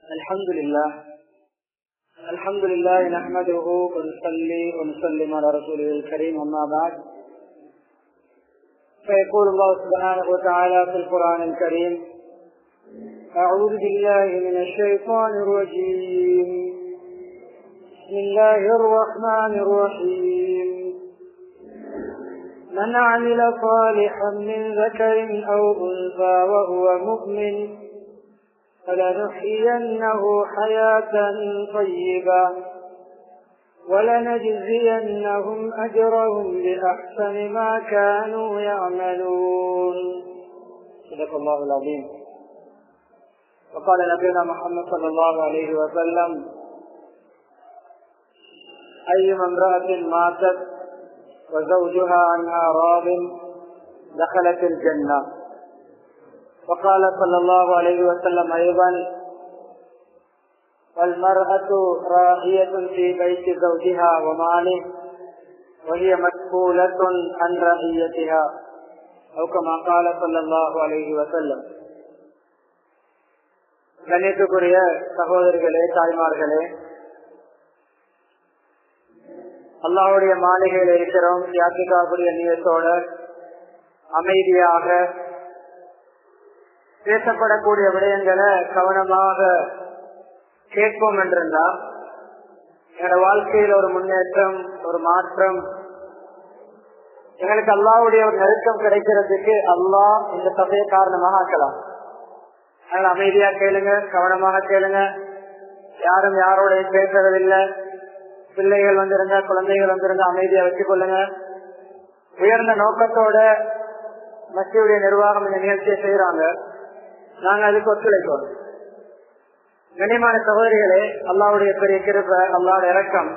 الحمد لله الحمد لله نحمده ونصلي ونسلم على رسوله الكريم أما بعد فيقول الله سبحانه وتعالى في القرآن الكريم أعوذ بالله من الشيطان الرجيم بسم الله الرحمن الرحيم من عمل صالحا من ذكر أو أنثى وهو مؤمن فلنحيينه حياة طيبة ولنجزينهم أجرهم بأحسن ما كانوا يعملون صدق الله العظيم وقال نبينا محمد صلى الله عليه وسلم أيما امرأة ماتت وزوجها عنها راض دخلت الجنة وقال صلى الله عليه وسلم أيضا والمرأة راهية في بيت زوجها وماله وهي مسؤولة عن رعيتها أو كما قال صلى الله عليه وسلم கண்ணியத்துக்குரிய சகோதரிகளே தாய்மார்களே அல்லாவுடைய மாளிகையில் இருக்கிறோம் யாத்திகாவுடைய நீயத்தோட அமைதியாக பேசப்படக்கூடிய விடயங்களை கவனமாக கேட்போம் என்றிருந்தா என்னோட வாழ்க்கையில் ஒரு முன்னேற்றம் ஒரு மாற்றம் எங்களுக்கு அல்லாவுடைய ஒரு நெருக்கம் கிடைக்கிறதுக்கு அல்லாஹ் இந்த சபையை காரணமாக ஆக்கலாம் அதனால அமைதியா கேளுங்க கவனமாக கேளுங்க யாரும் யாரோட பேசுறதில்லை பிள்ளைகள் வந்திருந்தா குழந்தைகள் வந்திருந்தா அமைதியா வச்சுக் கொள்ளுங்க உயர்ந்த நோக்கத்தோட மத்தியுடைய நிர்வாகம் இந்த நிகழ்ச்சியை செய்யறாங்க நாங்க அதுக்கு ஒத்துழைப்போம் கண்ணியமான சகோதரிகளே அல்லாவுடைய பெரிய கிருப்ப அல்லாவோட இறக்கம்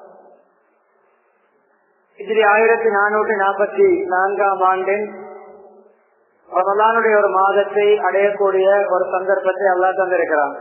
இதில் ஆயிரத்தி நானூற்றி நாற்பத்தி நான்காம் ஆண்டின் ரமலானுடைய ஒரு மாதத்தை அடையக்கூடிய ஒரு சந்தர்ப்பத்தை அல்லா தந்திருக்கிறான்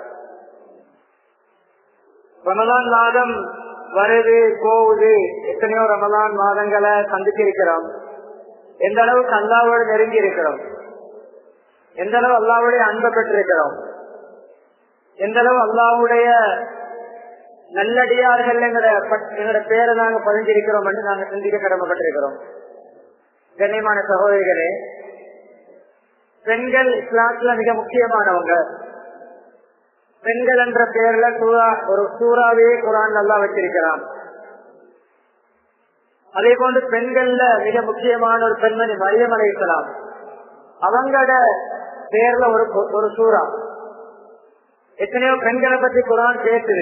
ரமலான் மாதம் வருது போகுது எத்தனையோ ரமலான் மாதங்களை சந்திச்சிருக்கிறோம் எந்த அளவுக்கு அல்லாவோடு நெருங்கி இருக்கிறோம் எந்த அளவு அல்லாவுடைய அன்பை பெற்றிருக்கிறோம் எந்த அளவு அல்லாவுடைய நல்லடியார்கள் எங்களோட பேரை நாங்க பதிஞ்சிருக்கிறோம் என்று நாங்க சிந்திக்க கடமைப்பட்டிருக்கிறோம் கண்ணியமான சகோதரிகளே பெண்கள் இஸ்லாத்துல மிக முக்கியமானவங்க பெண்கள் என்ற பெயர்ல சூறா ஒரு சூறாவே குரான் நல்லா வச்சிருக்கிறான் அதே போன்று பெண்கள்ல மிக முக்கியமான ஒரு பெண்மணி மரியம் அலைக்கலாம் அவங்களோட பேர்ல ஒரு ஒரு சூறா எத்தனையோ பெண்களை பத்தி குரான் பேசுது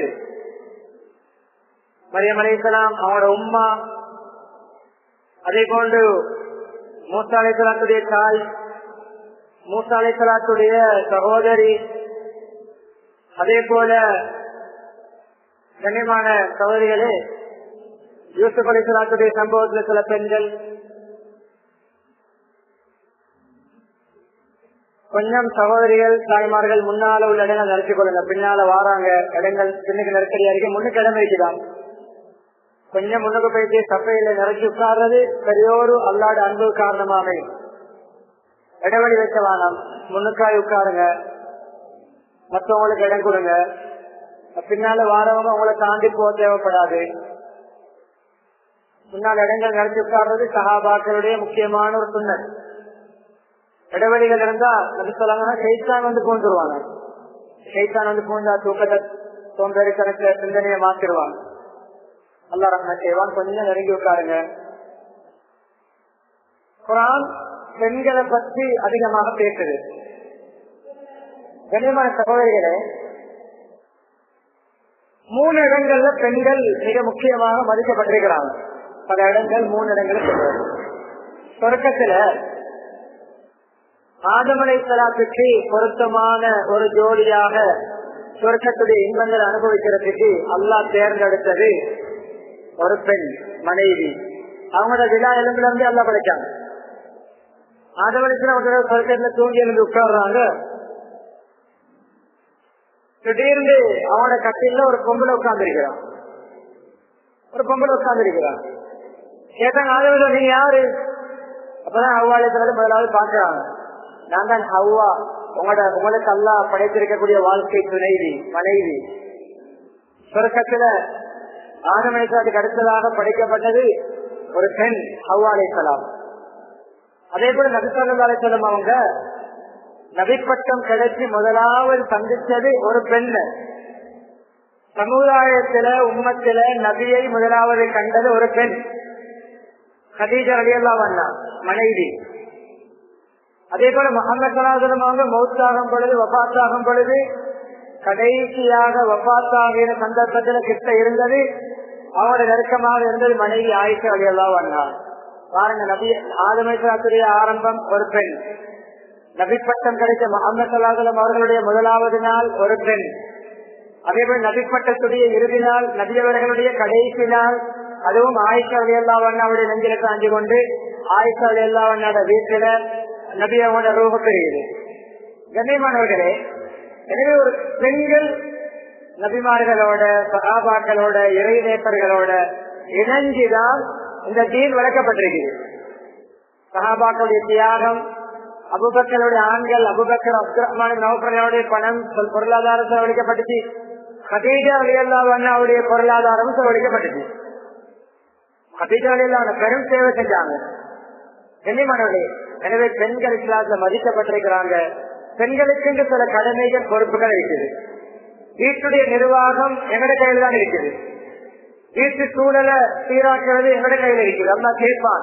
மரியம் அலைக்கலாம் அவனோட உம்மா அதே போன்று மூசா அலைசலாத்துடைய தாய் மூசா அலைசலாத்துடைய சகோதரி அதே போல கண்ணியமான சகோதரிகளே யூசுப் அலிசலாத்துடைய சம்பவத்தில் சில பெண்கள் கொஞ்சம் சகோதரிகள் தாய்மார்கள் முன்னால உள்ள இடங்கள் நிறுத்தி கொள்ளுங்க பின்னால வாராங்க இடங்கள் பின்னுக்கு நெருக்கடியா இருக்கு முன்னுக்கு இடம் வைக்குதான் கொஞ்சம் முன்னுக்கு போயிட்டு சப்பையில நிறைச்சி உட்கார்றது பெரியோரு அல்லாட அன்பு காரணமாக இடைவெளி வைக்க வேணாம் முன்னுக்காய் உட்காருங்க மற்றவங்களுக்கு இடம் கொடுங்க பின்னால வாரவங்க உங்களை தாண்டி போக தேவைப்படாது முன்னால் இடங்கள் நடத்தி உட்கார்றது சகாபாக்களுடைய முக்கியமான ஒரு துண்ணல் இடைவெளிகள் இருந்தா அது சொல்லாங்கன்னா ஷெய்தான் வந்து பூந்துருவாங்க ஷெய்தான் வந்து பூந்தா தூக்கத்தை தோன்றி கணக்கு சிந்தனையை மாத்திருவாங்க அல்லா ரஹ்ம செய்வான் கொஞ்சம் நெருங்கி உட்காருங்க குரான் பெண்களை பற்றி அதிகமாக பேசுது கண்ணியமான சகோதரிகளே மூணு இடங்கள்ல பெண்கள் மிக முக்கியமாக மதிக்கப்பட்டிருக்கிறாங்க பல இடங்கள் மூணு இடங்கள் தொடக்கத்துல ஆதமலை சலாத்துக்கு பொருத்தமான ஒரு ஜோடியாக சொர்க்கத்துடைய இன்பங்களை அனுபவிக்கிறதுக்கு அல்லா தேர்ந்தெடுத்தது ஒரு பெண் மனைவி அவங்களோட விழா எலும்புல இருந்து அல்லா படைச்சாங்க ஆதமலைக்கு சொர்க்கத்துல தூங்கி எழுந்து உட்காடுறாங்க திடீர்னு அவனோட கட்டில ஒரு பொம்பளை உட்கார்ந்து ஒரு பொம்பளை உட்கார்ந்து கேட்டாங்க ஆதவர்கள் நீங்க யாரு அப்பதான் ஹவ்வாலயத்துல முதலாவது பாக்குறாங்க நான் தான் ஹவ்வா உங்களோட உங்களுக்கு அல்லா படைத்திருக்கக்கூடிய வாழ்க்கை துணைவி மனைவி சொர்க்கத்துல ஆதமனிசாத்துக்கு அடுத்ததாக படைக்கப்பட்டது ஒரு பெண் ஹவ்வா அலைசலாம் அதே போல நபிசல்லா அலைசலம் அவங்க நபிப்பட்டம் கிடைச்சி முதலாவது சந்திச்சது ஒரு பெண் சமுதாயத்தில உம்மத்தில நபியை முதலாவது கண்டது ஒரு பெண் கதீஜா அலியல்லா வண்ணா மனைவி அதே போல முகமது சலாசலம் அவங்க மௌத்தாகும் பொழுது வபாத்தாகும் பொழுது கடைசியாக வபாத்தாகிற சந்தர்ப்பத்தில் கிட்ட இருந்தது அவரோட நெருக்கமாக இருந்தது மனைவி ஆயிஷா அலியல்லா வண்ணா பாருங்க நபி ஆதமேஸ்வரத்துடைய ஆரம்பம் ஒரு பெண் நபிப்பட்டம் கிடைத்த முகமது சலாசலம் அவர்களுடைய முதலாவது நாள் ஒரு பெண் அதேபோல் நபிப்பட்டத்துடைய இறுதி நாள் நபியவர்களுடைய கடைசி நாள் அதுவும் ஆயிஷா அலியல்லாவண்ணாவுடைய நெஞ்சில காஞ்சி கொண்டு ஆயிஷா அலியல்லாவண்ணோட வீட்டில நபியாவோட ரூப பெரியுது கண்ணியமானவர்களே எனவே ஒரு பெண்கள் நபிமார்களோட சகாபாக்களோட இறை நேப்பர்களோட இணைஞ்சுதான் இந்த தீன் வளர்க்கப்பட்டிருக்குது சகாபாக்களுடைய தியாகம் அபுபக்களுடைய ஆண்கள் அபுபக்கர் அப்துரஹ்மான் நவபர்களுடைய பணம் பொருளாதாரம் செலவழிக்கப்பட்டுச்சு ஹதீஜா அலியல்லாவுடைய பொருளாதாரம் செலவழிக்கப்பட்டுச்சு ஹதீஜா அலியல்லான பெரும் சேவை செஞ்சாங்க கண்ணியமானவர்களே எனவே பெண்கள் இஸ்லாத்துல மதிக்கப்பட்டிருக்கிறாங்க பெண்களுக்கு சில கடமைகள் பொறுப்புகள் இருக்குது வீட்டுடைய நிர்வாகம் எங்கட கையில் தான் இருக்குது வீட்டு சூழலை சீராக்குறது எங்கட கையில் இருக்குது அல்லா கேட்பான்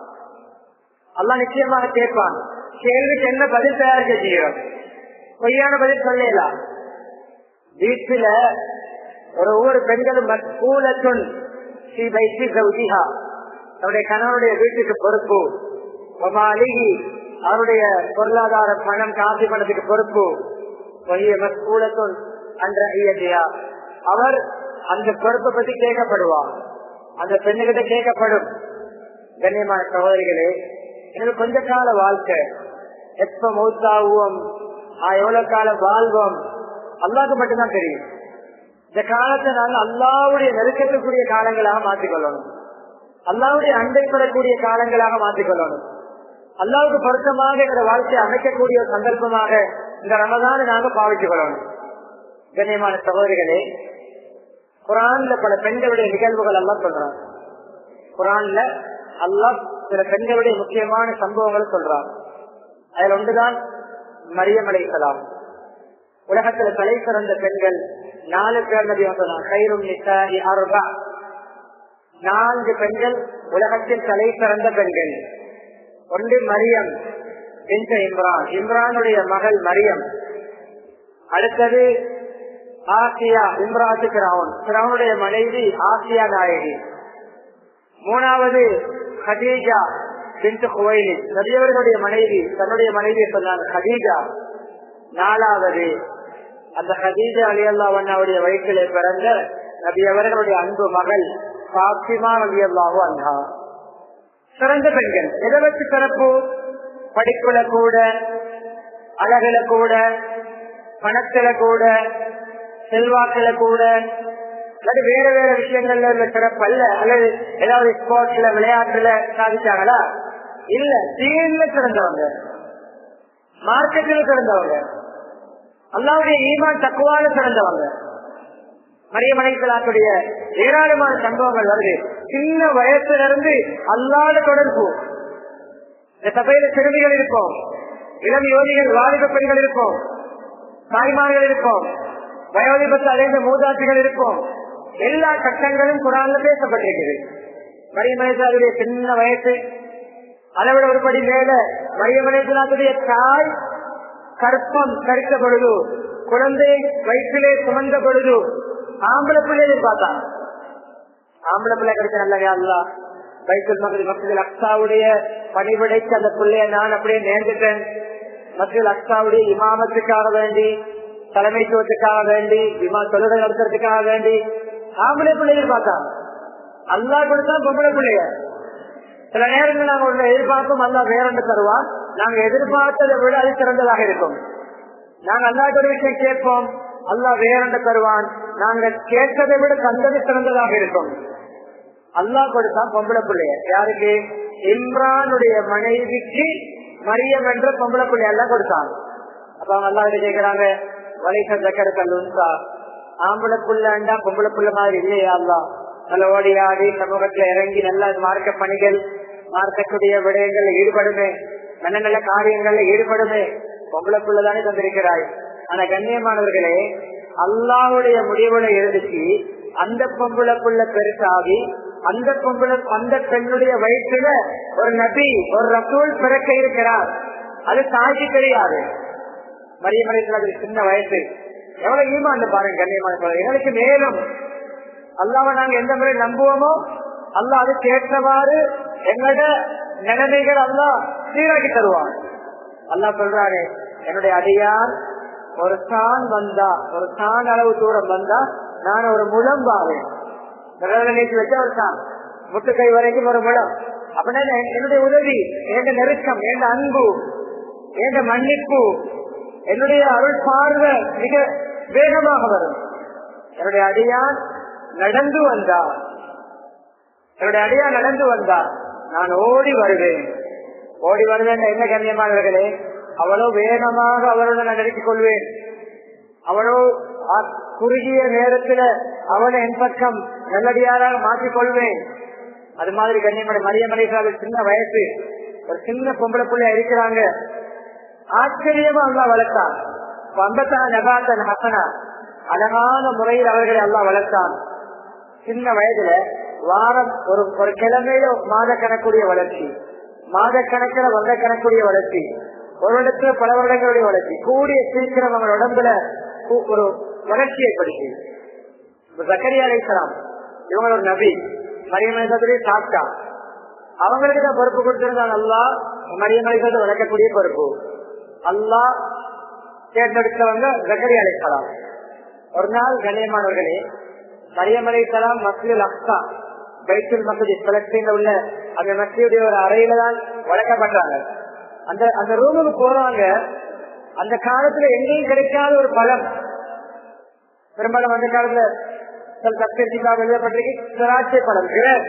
அல்லா நிச்சயமாக கேட்பான் கேள்விக்கு என்ன பதில் தயாரிக்க செய்யறோம் பொய்யான பதில் சொல்லலாம் வீட்டுல ஒரு ஒவ்வொரு பெண்களும் மக்கூலத்துன் ஸ்ரீ வைத்தி சௌதிஹா அவருடைய கணவனுடைய வீட்டுக்கு பொறுப்பு ஒமாலிகி அவருடைய பொருளாதார பணம் காசு பணத்துக்கு பொறுப்பு பொய்ய மக்கூலத்துன் அன்ற ஐயதையா அவர் அந்த பொறுப்பை பத்தி கேட்கப்படுவார் அந்த பெண்ணுகிட்ட கேட்கப்படும் கண்ணியமான சகோதரிகளே எனக்கு கொஞ்ச கால வாழ்க்கை எப்ப மௌத்தாகுவோம் எவ்வளவு காலம் வாழ்வோம் அல்லாவுக்கு மட்டும்தான் தெரியும் இந்த காலத்தை நாங்கள் அல்லாவுடைய நெருக்கத்துக்குரிய காலங்களாக மாற்றிக்கொள்ளணும் அல்லாவுடைய அண்டைப்படக்கூடிய காலங்களாக மாற்றிக்கொள்ளணும் அல்லாவுக்கு பொருத்தமாக எங்களோட வாழ்க்கையை அமைக்கக்கூடிய ஒரு சந்தர்ப்பமாக இந்த ரமதான நாங்க பாவித்துக் கொள்ளணும் கண்ணியமான சகோதரிகளே குரான்ல பல பெண்களுடைய நிகழ்வுகள் எல்லாம் சொல்றாங்க குரான்ல அல்லாஹ் சில பெண்களுடைய முக்கியமான சம்பவங்கள் சொல்றாங்க அதுல ஒன்றுதான் மரியம் அலைசலாம் உலகத்துல தலை சிறந்த பெண்கள் நாலு பேர் நபி கயிறும் அருபா நான்கு பெண்கள் உலகத்தில் தலை சிறந்த பெண்கள் ஒன்று மரியம் பின்ச இம்ரான் இம்ரானுடைய மகள் மரியம் அடுத்தது ஆசியா இம்ராத்து கிராவன் கிராவனுடைய மனைவி ஆசியா நாயகி மூணாவது ஹதீஜா பின்து குவைலி நபியவர்களுடைய மனைவி தன்னுடைய மனைவி சொன்னாங்க ஹதீஜா நாலாவது அந்த ஹதீஜா அலி அல்லாவுடைய வயிற்றிலே பிறந்த நபி அவர்களுடைய அன்பு மகள் பாத்திமா அலி அல்லாஹு அண்ணா சிறந்த பெண்கள் எதை வச்சு சிறப்பு படிப்புல கூட அழகுல கூட பணத்துல கூட செல்வாக்குல கூட அல்லது வேற வேற விஷயங்கள்ல உள்ள சிறப்பு அல்ல அல்லது ஏதாவது ஸ்போர்ட்ஸ்ல விளையாட்டுல சாதிச்சாங்களா இல்ல தீன்ல சிறந்தவங்க மார்க்கெட்டில் சிறந்தவங்க அல்லாவுடைய ஈமான் தக்குவான சிறந்தவங்க மரியமனைக்கலாத்துடைய ஏராளமான சம்பவங்கள் வருது சின்ன வயசுல இருந்து அல்லாத தொடர்பு இந்த சபையில சிறுமிகள் இருப்போம் இளம் யோதிகள் வாலிப பெண்கள் இருப்போம் தாய்மார்கள் இருப்போம் வயோதிபத்து அடைந்த மூதாட்டிகள் இருப்போம் எல்லா கட்டங்களும் குரான்ல பேசப்பட்டிருக்கிறது மரியமனைசாருடைய சின்ன வயசு அளவிட ஒருபடி மேல மரியமனைசாருடைய தாய் கற்பம் கருத்த பொழுது குழந்தை வயிற்றிலே சுமந்த பொழுது ஆம்பளை பிள்ளையை பார்த்தான் ஆம்பளை பிள்ளை கிடைச்ச நல்லவே அல்ல பைத்தல் மகள் மக்கள் அக்சாவுடைய பணிவிடைக்கு அந்த பிள்ளைய நான் அப்படியே நேர்ந்துட்டேன் மக்கள் அக்சாவுடைய இமாமத்துக்காக வேண்டி தலைமைத்துவத்துக்காக வேண்டி விமா தொழுகை நடத்துறதுக்காக வேண்டி ஆம்பளை பிள்ளைகள் பார்த்தான் அல்லா கொடுத்தா பொம்பளை பிள்ளைய சில நேரங்கள் நாங்க ஒன்று எதிர்பார்ப்போம் அல்லா வேறொன்று தருவான் நாங்க எதிர்பார்த்ததை விட அது சிறந்ததாக இருக்கும் நாங்க அல்லாட்ட ஒரு விஷயம் கேட்போம் அல்லா வேறொன்று தருவான் நாங்க கேட்கதை விட தந்தது சிறந்ததாக இருக்கும் அல்லா கொடுத்தா பொம்பளை பிள்ளைய யாருக்கு இம்ரானுடைய மனைவிக்கு மரியம் என்ற பொம்பளை பிள்ளைய எல்லாம் கொடுத்தான் அப்ப அவங்க அல்லா கிட்ட கேக்குறாங்க வலைச ஜக்கர கல்லுன்சா ஆம்பளை புள்ளண்டா பொம்பளை புள்ள மாதிரி இல்லையா அல்லா நல்ல ஓடி ஆடி சமூகத்துல இறங்கி நல்ல மார்க்க பணிகள் மார்க்கக்கூடிய விடயங்கள்ல ஈடுபடுமே நல்ல நல்ல காரியங்கள்ல ஈடுபடுமே பொம்பளை புள்ளதானே தந்திருக்கிறாய் ஆனா கண்ணியமானவர்களே அல்லாவுடைய முடிவுல இருந்துச்சு அந்த பொம்பளை புள்ள பெருசாகி அந்த பொம்பளை அந்த பெண்ணுடைய வயிற்றுல ஒரு நபி ஒரு ரசூல் பிறக்க இருக்கிறார் அது சாட்சி தெரியாது மரியமலைத்துல அது சின்ன வயசு எவ்வளவு ஈமான் பாருங்க கண்ணியமான எங்களுக்கு மேலும் அல்லாவை நாங்க எந்த முறை நம்புவோமோ அல்லா அது கேட்டவாறு எங்களோட நிலைமைகள் அல்லா சீராக்கி தருவான் அல்லா சொல்றாரு என்னுடைய அடியார் ஒரு சான் வந்தா ஒரு சான் அளவு தூரம் வந்தா நான் ஒரு முழம் பாவேன் நீட்டி வச்ச ஒரு சான் முட்டுக்கை வரைக்கும் ஒரு முழம் அப்படின்னா என்னுடைய உதவி எந்த நெருக்கம் எந்த அன்பு எந்த மன்னிப்பு என்னுடைய அருள் பார்வை மிக வேகமாக வரும் என்னுடைய அடியான் நடந்து வந்தார் என்னுடைய அடியா நடந்து வந்தார் நான் ஓடி வருவேன் ஓடி வருவேன் என்ன கண்ணியமானவர்களே அவ்வளவு வேகமாக அவருடன் நான் நெருக்கிக் கொள்வேன் அவளோ குறுகிய நேரத்துல அவனை என் பக்கம் நல்லடியாராக மாற்றிக் கொள்வேன் அது மாதிரி கண்ணியமடை மரியமலை சின்ன வயசு ஒரு சின்ன பொம்பளை பிள்ளை இருக்கிறாங்க ஆச்சரியமா அல்லா வளர்த்தான் பம்பத்தான் நகாத்தன் ஹசனா அழகான முறையில் அவர்களை அல்லா வளர்த்தான் சின்ன வயதுல வாரம் ஒரு ஒரு கிழமையில மாத கணக்குடைய வளர்ச்சி மாத கணக்கில் வருட கணக்குடைய வளர்ச்சி ஒரு இடத்துல பல வருடங்களுடைய வளர்ச்சி கூடிய சீக்கிரம் அவங்க உடம்புல ஒரு வளர்ச்சி ஏற்படுத்தி சக்கரியா அழைக்கலாம் இவங்க ஒரு நபி மரியமலை சாப்பிட்டா அவங்களுக்கு தான் பொறுப்பு கொடுத்திருந்தாங்க அல்லா மரியமலை வளர்க்கக்கூடிய பொறுப்பு அல்லா தேர்ந்தெடுத்தவங்க ஜக்கரி அழைக்கலாம் ஒரு நாள் கண்ணியமானவர்களே மரியம் அலைசலாம் மஸ்ஜில் அக்ஸா பைத்துல் மசூதி பலஸ்தீன்ல உள்ள அந்த மசூதியுடைய ஒரு அறையில தான் வளர்க்கப்படுறாங்க அந்த அந்த ரூமுக்கு போறாங்க அந்த காலத்துல எங்கேயும் கிடைக்காத ஒரு பழம் பெரும்பாலும் அந்த காலத்துல சில தப்பிற்காக எழுதப்பட்டிருக்கு திராட்சை பழம் கிரேப்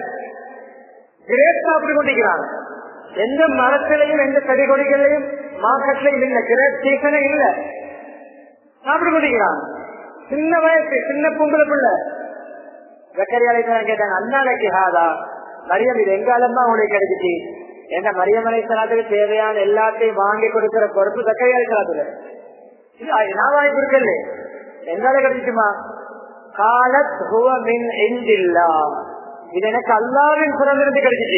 கிரேப் சாப்பிட்டு கொண்டிருக்கிறாங்க எந்த மரத்திலையும் எந்த செடி கொடிகளையும் மார்க்கெட்லயும் இல்ல கிரேப் சீசனே இல்ல சாப்பிட்டு கொண்டிருக்கிறாங்க சின்ன வயசு சின்ன பொங்கல பிள்ளை ஜக்கரியாலை கேட்டாங்க அண்ணாலைக்கு ஹாதா மரியம் இது எங்காலமா உங்களுக்கு கிடைச்சிச்சு எங்க மரியமலை சலாத்துக்கு தேவையான எல்லாத்தையும் வாங்கி கொடுக்கிற பொறுப்பு ஜக்கரியாலை சலாத்துல நான் வாங்கி கொடுக்கல எங்கால கிடைச்சுமா காலத் ஹுவ மின் எந்தில்லா இது எனக்கு அல்லாவின் புறமிருந்து கிடைச்சிச்சு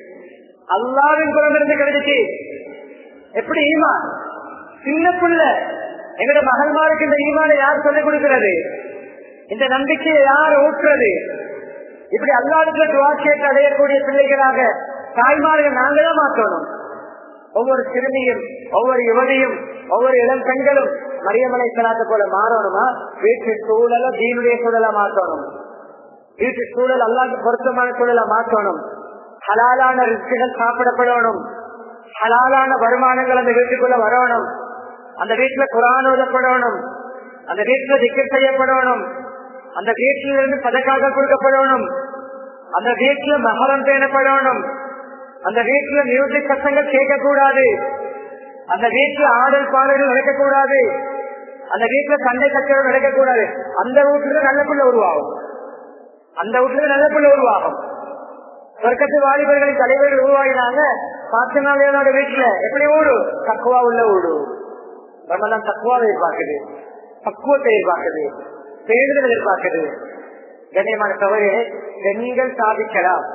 அல்லாவின் புறமிருந்து கிடைச்சிச்சு எப்படி ஈமான் சின்ன புள்ள எங்கட மகன்மாருக்கு இந்த ஈமானை யார் சொல்லிக் கொடுக்கிறது இந்த நம்பிக்கையை யார் ஊற்றுறது இப்படி அல்லாடுக்கு துவா கேட்டு அடையக்கூடிய பிள்ளைகளாக தாய்மார்கள் நாங்களே மாற்றணும் ஒவ்வொரு சிறுமியும் ஒவ்வொரு யுவதியும் ஒவ்வொரு இளம் பெண்களும் மரியமலை சலாத்தை போல மாறணுமா வீட்டு சூழல தீனுடைய சூழலா மாற்றணும் வீட்டு சூழல் அல்லாது பொருத்தமான சூழலா மாற்றணும் ஹலாலான ரிஸ்குகள் சாப்பிடப்படணும் ஹலாலான வருமானங்கள் அந்த வீட்டுக்குள்ள வரணும் அந்த வீட்டுல குரான் ஓதப்படணும் அந்த வீட்டுல திக்கர் செய்யப்படணும் அந்த வீட்டில இருந்து பதக்காக கொடுக்கப்படணும் அந்த வீட்டுல மகரம் பேணப்படணும் அந்த வீட்டுல மியூசிக் சத்தங்கள் கேட்கக்கூடாது அந்த வீட்டுல ஆடல் பாடல்கள் நடக்கக்கூடாது அந்த வீட்டுல சண்டை சச்சரவு நடக்கக்கூடாது அந்த வீட்டுல நல்ல பிள்ளை உருவாகும் அந்த வீட்டுல நல்ல பிள்ளை உருவாகும் சொர்க்கத்து வாலிபர்களின் தலைவர்கள் உருவாகினாங்க பத்து நாள் என்னோட வீட்டுல எப்படி ஊடு தக்குவா உள்ள ஊடு ரமதான் தக்குவாவை எதிர்பார்க்குது பக்குவத்தை எதிர்பார்க்குது பேடுதல் எதிர்பார்க்குது கண்ணியமான தவறு பெண்கள் சாதிக்கலாம்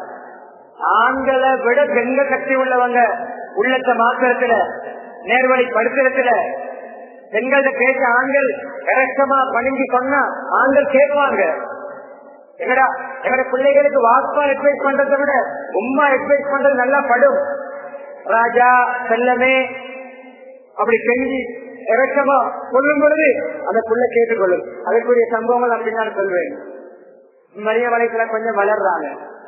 ஆண்களை விட பெண்கள் சக்தி உள்ளவங்க உள்ளத்தை மாத்திரத்துல நேர்வழி படுத்துறதுல பெண்கள்ட்ட பேச ஆண்கள் இறக்கமா பணிஞ்சு சொன்னா ஆண்கள் கேட்பாங்க எங்கடா எங்கட பிள்ளைகளுக்கு வாப்பா அட்வைஸ் பண்றதை விட உமா அட்வைஸ் பண்றது நல்லா படும் ராஜா செல்லமே அப்படி செஞ்சு இறக்கமா சொல்லும் பொழுது அந்த புள்ள கேட்டுக்கொள்ளும் அதற்குரிய சம்பவங்கள் நான் பின்னால் சொல்வேன் மரிய வலைக்குள்ள கொஞ்சம் வளர்றாங்க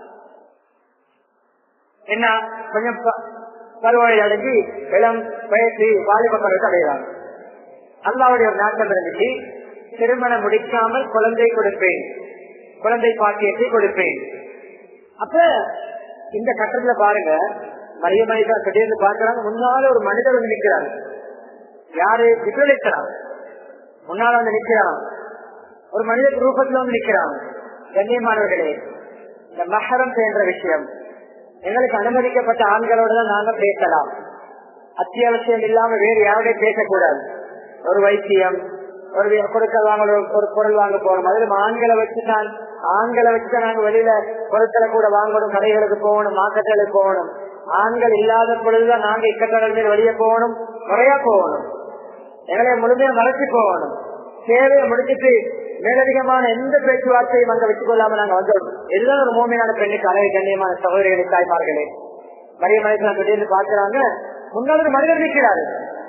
என்ன கொஞ்சம் பருவழி அடைஞ்சி இளம் வயசு வாலிப பருவத்தை அடைகிறாங்க அல்லாவுடைய ஒரு நாட்டம் இருந்துச்சு திருமணம் முடிக்காமல் குழந்தை கொடுப்பேன் குழந்தை பாக்கியத்தை கொடுப்பேன் அப்ப இந்த கட்டத்துல பாருங்க மரியமணிக்கா திடீர்னு பார்க்கிறாங்க முன்னால ஒரு மனிதர் வந்து நிற்கிறாங்க யாரு விபலிக்கிறான் முன்னால வந்து நிக்கிறான் ஒரு மனித ரூபத்துல வந்து நிக்கிறான் கண்ணியமானவர்களே இந்த மஹரம் என்ற விஷயம் எங்களுக்கு அனுமதிக்கப்பட்ட ஆண்களோட தான் நாங்க பேசலாம் அத்தியாவசியம் இல்லாம வேறு யாருடைய பேசக்கூடாது ஒரு வைத்தியம் ஒரு கொடுக்க வாங்க ஒரு பொருள் வாங்க போகணும் அதிலும் ஆண்களை வச்சுதான் ஆண்களை வச்சுதான் நாங்க வெளியில பொருட்களை கூட வாங்கணும் கடைகளுக்கு போகணும் மார்க்கெட்டுகளுக்கு போகணும் ஆண்கள் இல்லாத பொழுதுதான் நாங்க இக்கட்டடல் மேல் வெளியே போகணும் முறையா போகணும் எங்களை முழுமையா மறைச்சு போகணும் சேவையை முடிச்சிட்டு மேலதிகமான எந்த பேச்சுவார்த்தையும் அங்க வச்சுக் கொள்ளாம நாங்க வந்தோம் இதுதான் ஒரு மூமியான பெண்ணுக்கு அழகு கண்ணியமான சகோதரிகளை தாய்மார்களே மரிய மனிதன் திடீர்னு பாக்குறாங்க முன்னாள் மனிதர் நிற்கிறாரு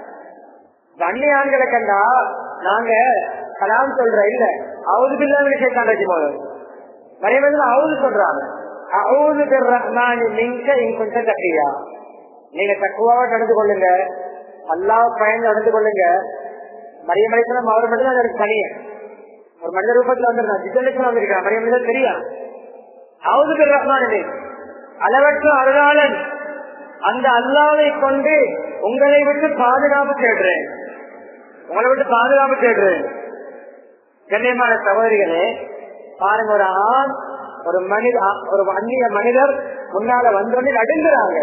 அந்நிய ஆண்களை கண்டா நாங்க கலாம் சொல்ற இல்ல அவுது பில்லாம கேட்காண்டி போது நிறைய பேர் அவுது சொல்றாங்க அவுது ரஹ்மானி மிங்க கொஞ்சம் தக்கியா நீங்க தக்குவாவா நடந்து கொள்ளுங்க அல்லாஹ் பயந்து நடந்து கொள்ளுங்க மரிய மனிதனம் அவர் மட்டும் தான் எனக்கு தனிய ஒரு மனித ரூபத்துல வந்திருக்கான் ஜிஜலிசன் வந்திருக்கான் மரிய மனிதன் தெரியா அவுது ரஹ்மானி அளவற்ற அருளாளன் அந்த அல்லாவை கொண்டு உங்களை விட்டு பாதுகாப்பு தேடுறேன் உங்களை விட்டு பாதுகாப்பு தேடுறேன் கண்ணியமான சகோதரிகளே பாருங்க ஒரு ஆண் ஒரு மனித ஒரு அந்நிய மனிதர் முன்னால வந்தோடனே நடுங்குறாங்க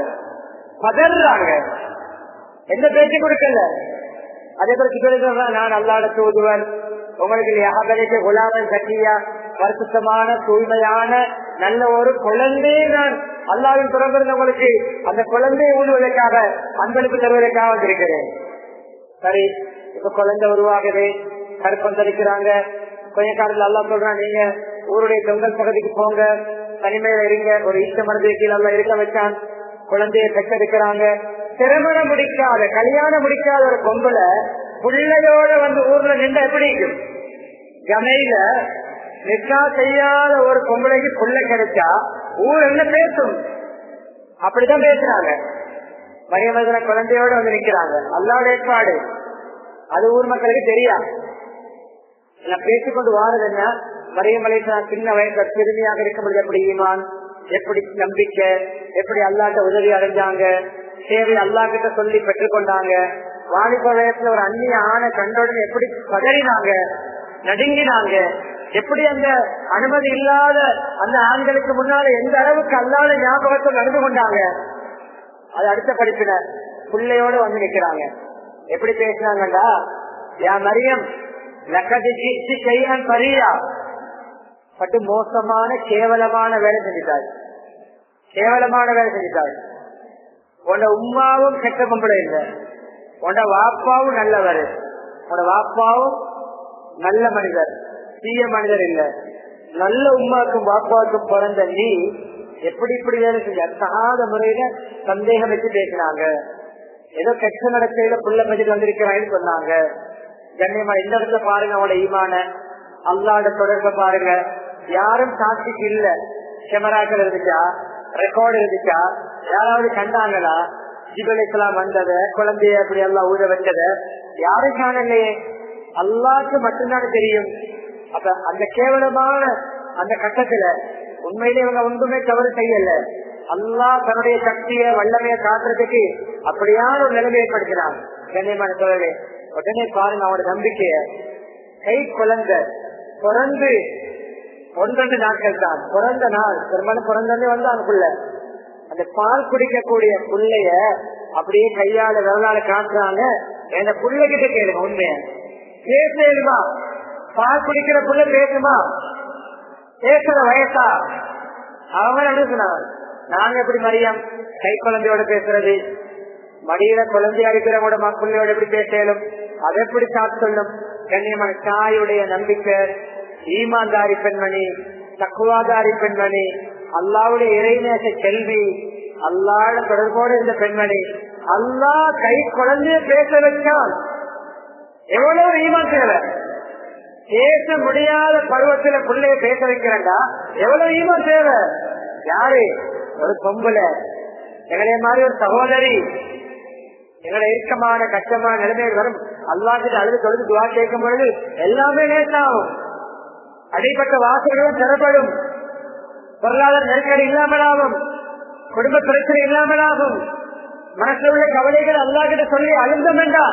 பதறாங்க எந்த பேச்சு கொடுக்கல அதே போல நான் அல்லாட தூதுவன் உங்களுக்கு யாகலைக்கு குலாமன் சக்கியா பரிசுத்தமான தூய்மையான நல்ல ஒரு குழந்தையை நான் அல்லாவின் பிறந்திருந்தவங்களுக்கு அந்த குழந்தையை ஊடுவதற்காக அன்பளிப்பு தருவதற்காக வந்திருக்கிறேன் சரி இப்ப குழந்தை உருவாகுது கருப்பம் தரிக்கிறாங்க கொஞ்ச காலத்துல அல்லா சொல்றான் நீங்க ஊருடைய தொங்கல் பகுதிக்கு போங்க தனிமையில இருங்க ஒரு ஈட்ட மனதை கீழே எல்லாம் இருக்க வச்சான் குழந்தைய பெற்றெடுக்கிறாங்க திருமணம் முடிக்காத கல்யாணம் முடிக்காத ஒரு பொம்பளை பிள்ளையோட வந்து ஊர்ல நின்று எப்படி இருக்கும் கமையில நிக்கா செய்யாத ஒரு பொம்பளைக்கு புள்ள கிடைச்சா ஊர் என்ன பேசும் அப்படிதான் பேசுறாங்க மரியமதன குழந்தையோட வந்து நிக்கிறாங்க அல்லாட ஏற்பாடு அது ஊர் மக்களுக்கு தெரியா பேசிக்கொண்டு வாரது என்ன மரியமலை சின்ன வயசுல சிறுமியாக இருக்கும்போது எப்படி ஈமான் எப்படி நம்பிக்கை எப்படி அல்லாட்ட உதவி அடைஞ்சாங்க சேவை அல்லா கிட்ட சொல்லி பெற்றுக்கொண்டாங்க வாலிப வயசுல ஒரு அந்நிய ஆணை கண்டோடன் எப்படி பதறினாங்க நடுங்கினாங்க எப்படி அந்த அனுமதி இல்லாத அந்த ஆண்களுக்கு முன்னால எந்த அளவுக்கு அல்லாத ஞாபகத்தை நடந்து கொண்டாங்க அது அடுத்த படிப்பின பிள்ளையோட வந்து நிக்கிறாங்க எப்படி பேசினாங்கடா யா மரியம் செய்யான் பரியா பட்டு மோசமான கேவலமான வேலை செஞ்சுட்டாள் கேவலமான வேலை செஞ்சுட்டாள் உன்ட உமாவும் கெட்ட பொம்பளை இல்லை உன்ட வாப்பாவும் நல்லவர் உன்னோட வாப்பாவும் நல்ல மனிதர் தீய மனிதர் இல்ல நல்ல உமாக்கும் வாப்பாவுக்கும் பிறந்த நீ எப்படி இப்படி வேலை செஞ்ச தகாத முறையில சந்தேகம் வச்சு பேசினாங்க ஏதோ கெட்ட நடக்கையில புள்ள மதில் வந்திருக்கிறான்னு சொன்னாங்க கண்ணியமா இந்த இடத்துல பாருங்க அவனோட ஈமான அல்லாட தொடர்பை பாருங்க யாரும் சாட்சிக்கு இல்ல கேமராக்கள் இருந்துச்சா ரெக்கார்டு இருந்துச்சா யாராவது கண்டாங்களா ஜிபல் இஸ்லாம் வந்தத குழந்தைய அப்படி எல்லாம் ஊத வச்சத யாரும் காணலையே அல்லாக்கு மட்டும்தான் தெரியும் அப்ப அந்த கேவலமான அந்த கட்டத்துல உண்மையிலே இவங்க ஒன்றுமே தவறு செய்யல அல்லா தன்னுடைய சக்திய வல்லமைய காட்டுறதுக்கு அப்படியான ஒரு நிலைமை ஏற்படுத்தினான் கண்ணியமான தோழரே உடனே பாருங்க அவனோட நம்பிக்கைய கை குழந்தை பிறந்து ஒன்றெண்டு நாட்கள் தான் பிறந்த நாள் திருமணம் பிறந்தே வந்து அவனுக்குள்ள அந்த பால் குடிக்கக்கூடிய புள்ளைய அப்படியே கையால விரலால காட்டுறாங்க என் புள்ளைகிட்ட கேளுங்க உண்மைய பேசுமா பால் குடிக்கிற புள்ள பேசுமா பேசுற வயசா அவங்க எப்படி சொன்னாங்க நாங்க எப்படி மரியம் கை குழந்தையோட பேசுறது மடியில குழந்தையா இருக்கிறவங்களோட பிள்ளையோட எப்படி பேசலும் அதை எப்படி சாப்பிட்டு சொல்லும் கண்ணியமான தாயுடைய நம்பிக்கை ஈமான்தாரி பெண்மணி தக்குவாதாரி பெண்மணி அல்லாவுடைய இறைநேச செல்வி அல்லாட தொடர்போடு இருந்த பெண்மணி அல்லா கை குழந்தைய பேச வச்சான் எவ்வளவு ஈமான் தேவை பேச முடியாத பருவத்துல பிள்ளைய பேச வைக்கிறேன்டா எவ்வளவு ஈமான் தேவை யாரு ஒரு பொம்பளை எங்களை மாதிரி ஒரு சகோதரி எங்களை இறுக்கமான கஷ்டமான நிலைமையில் வரும் அல்லாத்துக்கு அழுது தொழுது துவா கேட்கும் பொழுது எல்லாமே லேசாகும் அடிப்பட்ட வாசல்களும் பெறப்படும் பொருளாதார நெருக்கடி இல்லாமலாகும் குடும்ப பிரச்சனை இல்லாமலாகும் மனசுல உள்ள கவலைகள் அல்லாக்கிட்ட சொல்லி அழுந்தம் வேண்டாம்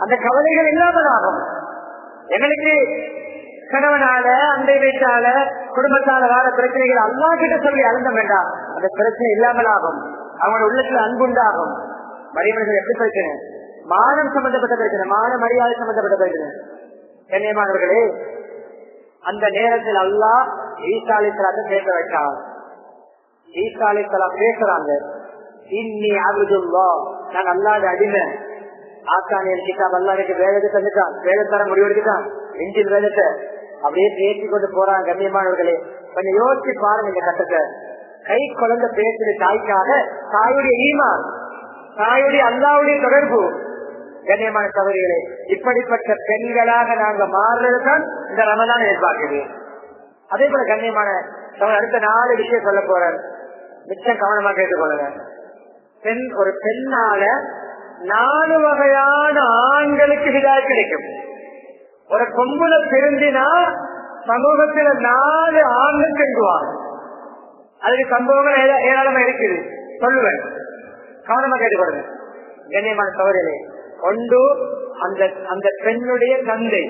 அந்த கவலைகள் இல்லாமல் ஆகும் எங்களுக்கு கணவனால அண்டை வீட்டால குடும்பத்தால வார பிரச்சனைகள் அல்லா கிட்ட சொல்லி அழுந்த வேண்டாம் அந்த பிரச்சனை இல்லாமல் ஆகும் அவங்களோட உள்ளத்துல அன்புண்டாகும் மரியாதை எப்படி பிரச்சனை மானம் சம்பந்தப்பட்ட பிரச்சனை மான மரியாதை சம்பந்தப்பட்ட பிரச்சனை கண்ணியமானவர்களே அந்த நேரத்தில் அல்லாஹ் ஈசா அலிஸ்லாத்தை பேச வைத்தார் ஈசா அலிஸ்லாம் பேசுறாங்க இன்னி அபுதுல்லா நான் அல்லாத அடிமை ஆசானியர் கிட்டாப் அல்லாருக்கு வேதத்தை தந்துட்டான் வேதத்தர முடிவெடுத்துட்டான் இன்றில் வேதத்தை அப்படியே பேசி கொண்டு போறாங்க கண்ணியமானவர்களே கொஞ்சம் யோசிச்சு பாருங்க இந்த கட்டத்தை கை குழந்தை பேசுற தாய்க்காக தாயுடைய ஈமான் தாயுடைய அல்லாவுடைய தொடர்பு கண்ணியமான சகோதரிகளே இப்படிப்பட்ட பெண்களாக நாங்க மாறுறதுதான் இந்த ரமதான் எதிர்பார்க்குது அதே போல கண்ணியமான சகோதரர் அடுத்த நாலு விஷயம் சொல்ல போறார் மிச்சம் கவனமா கேட்டுக்கொள்ளுங்க பெண் ஒரு பெண்ணால நாலு வகையான ஆண்களுக்கு ஹிதாய் கிடைக்கும் ஒரு கொம்புல திருந்தினா சமூகத்துல நாலு ஆண்கள் திருந்துவாங்க அதுக்கு சம்பவங்கள் ஏதா- ஏராளமா இருக்குது சொல்லுவேன் கவனமா கேட்டுக்கொள்ளுங்க கண்ணியமான சகோதரே ஒன்று அந்த அந்த பெண்ணுடைய தந்தை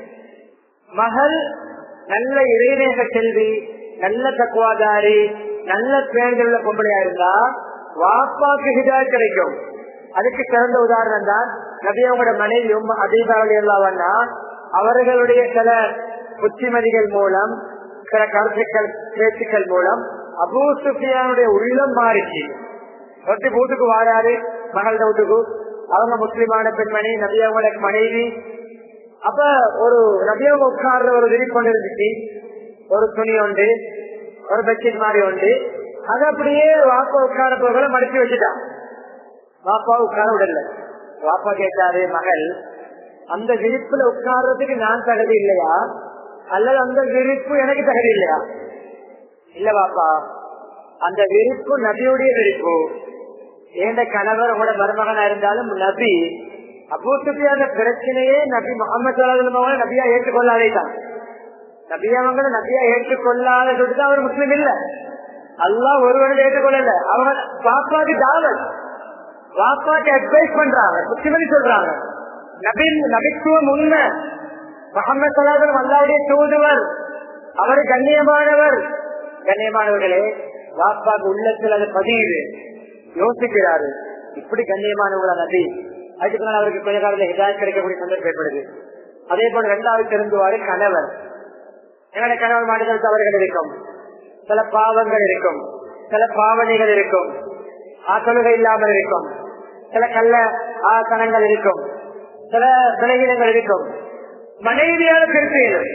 மகள் நல்ல இறைநேக செல்வி நல்ல தக்குவாதாரி நல்ல பேருந்துள்ள பொம்பளையா இருந்தா வாப்பாக்கு ஹிதாய் கிடைக்கும் அதுக்கு சிறந்த உதாரணம் தான் நபியோட மனைவியும் அதீபாவளி எல்லாவன்னா அவர்களுடைய சில புத்திமதிகள் மூலம் சில கருத்துக்கள் பேச்சுக்கள் மூலம் அபூ சுஃபியானுடைய உள்ளம் மாறிச்சு ஒருத்தி வீட்டுக்கு வாராரு மகள் வீட்டுக்கு அவங்க முஸ்லிமான பெண்மணி நபியாவோட மனைவி அப்ப ஒரு நபியவங்க உட்கார்ற ஒரு விரிப்பு கொண்டு இருந்துச்சு ஒரு துணி உண்டு ஒரு பெட்ஷீட் மாதிரி உண்டு அது அப்படியே வாப்பா உட்கார போகல மடிச்சு வச்சுட்டான் வாப்பா உட்கார விடல வாப்பா கேட்டாரு மகள் அந்த விரிப்புல உட்கார்றதுக்கு நான் தகுதி இல்லையா அல்லது அந்த விரிப்பு எனக்கு தகுதி இல்லையா இல்ல பாப்பா அந்த விரிப்பு நபியுடைய விரிப்பு ஏண்ட கணவர் உங்களோட மருமகனா இருந்தாலும் நபி அப்போத்துக்கு அந்த பிரச்சனையே நபி முகமது நபியா ஏற்றுக்கொள்ளாதே தான் நபியாவங்களை நபியா ஏற்றுக்கொள்ளாத சொல்லிட்டு அவர் முஸ்லீம் இல்ல அல்லாஹ் ஒருவரை ஏற்றுக்கொள்ளல அவங்க பாப்பாக்கு தாவல் பாப்பாக்கு அட்வைஸ் பண்றாங்க புத்திமதி சொல்றாங்க நபி நபித்துவம் உண்மை முகமது சலாதம் அல்லாவுடைய தூதுவர் அவர் கண்ணியமானவர் கண்ணியமானவர்களே வாப்பாக்கு உள்ளத்தில் அது பதியுது யோசிக்கிறாரு இப்படி கண்ணியமானவங்களா நபி அதுக்கு பின்னால் அவருக்கு கொஞ்ச காலத்துல ஹிதாயத் கிடைக்கக்கூடிய சந்தர்ப்பம் ஏற்படுது அதே போல இரண்டாவது திருந்துவாரு கணவர் என்னோட கணவர் மாட்டுகள் தவறுகள் இருக்கும் சில பாவங்கள் இருக்கும் சில பாவனைகள் இருக்கும் ஆசலுகை இல்லாமல் இருக்கும் சில கள்ள ஆசனங்கள் இருக்கும் சில விலகினங்கள் இருக்கும் மனைவியால திருப்பியது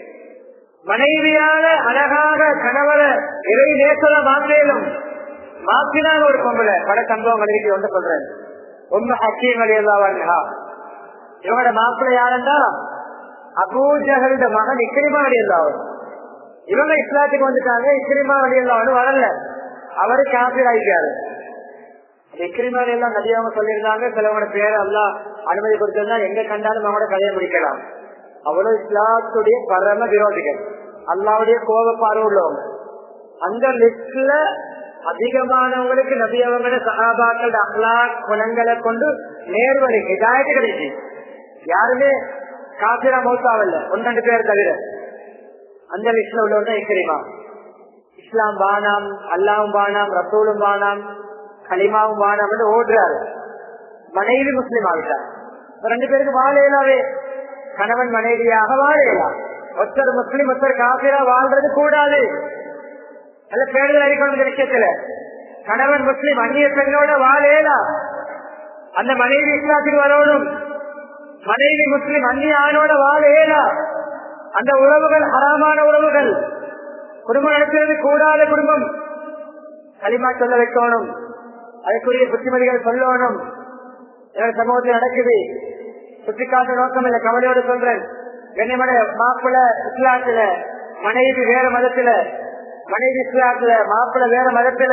மனைவியால அழகாக கணவர இறை நேசல மாற்றியலும் மாற்றினால் ஒரு பொம்பளை பல சம்பவங்கள் இருக்கு ஒன்று சொல்றேன் உண்மை ஹக்கீம் அலி அல்லாவா இவனோட மாப்பிள்ளை யாருன்னா அபூஜகருட மகன் இக்கிரிமா அலி அல்லாவும் இவங்க இஸ்லாத்துக்கு வந்துட்டாங்க இக்கிரிமா அலி அல்லாவும் வரல அவரு காப்பீர் ஆயிட்டாரு இக்கிரிமா அலி எல்லாம் நதியாம சொல்லியிருந்தாங்க சிலவங்களோட பேர் எல்லாம் அனுமதி கொடுத்திருந்தா எங்க கண்டாலும் அவங்களோட கதையை முடிக்கலாம் அவ்வளவு இஸ்லாத்துடைய பரம விரோதிகள் அல்லாவுடைய கோப பார்வை உள்ளவங்க அந்த லிஸ்ட்ல அதிகமானவங்களுக்கு நபி அவங்களோட சகாபாக்கள் அஹ்லா குணங்களை கொண்டு நேர்வழி இதாயத்து கிடைச்சு யாருமே காபிரா மௌத்தாவல்ல ஒன்று ரெண்டு பேர் தவிர அந்த லிஸ்ட்ல உள்ளவங்க இக்கிரிமா இஸ்லாம் பானாம் அல்லாவும் பானாம் ரசூலும் பானாம் கலிமாவும் பானாம் ஓடுறாரு மனைவி முஸ்லீம் ஆகிட்டார் ரெண்டு பேருக்கு வாழையிலாவே கணவன் மனைவியாக வாழையலாம் ஒருத்தர் முஸ்லீம் ஒருத்தர் காபிரா வாழ்றது கூடாது நல்ல பேர்கள் அறிக்கொண்டு விஷயத்துல கணவன் முஸ்லீம் அந்நிய பெண்ணோட வாழையலாம் அந்த மனைவி இஸ்லாத்துக்கு வரணும் மனைவி முஸ்லீம் அந்நிய ஆணோட வாழையலா அந்த உறவுகள் ஹராமான உறவுகள் குடும்பம் நடத்துறது கூடாத குடும்பம் களிமா சொல்ல வைக்கணும் அதுக்குரிய புத்திமதிகள் சொல்லணும் எங்க சமூகத்தில் நடக்குது சுட்டிக்காட்ட நோக்கம் இல்ல கவலையோட சொல்றேன் கண்ணியமான மாப்பிள்ள இஸ்லாத்துல மனைவி வேற மதத்துல மனைவி இஸ்லாத்துல மாப்பிள்ள வேற மதத்துல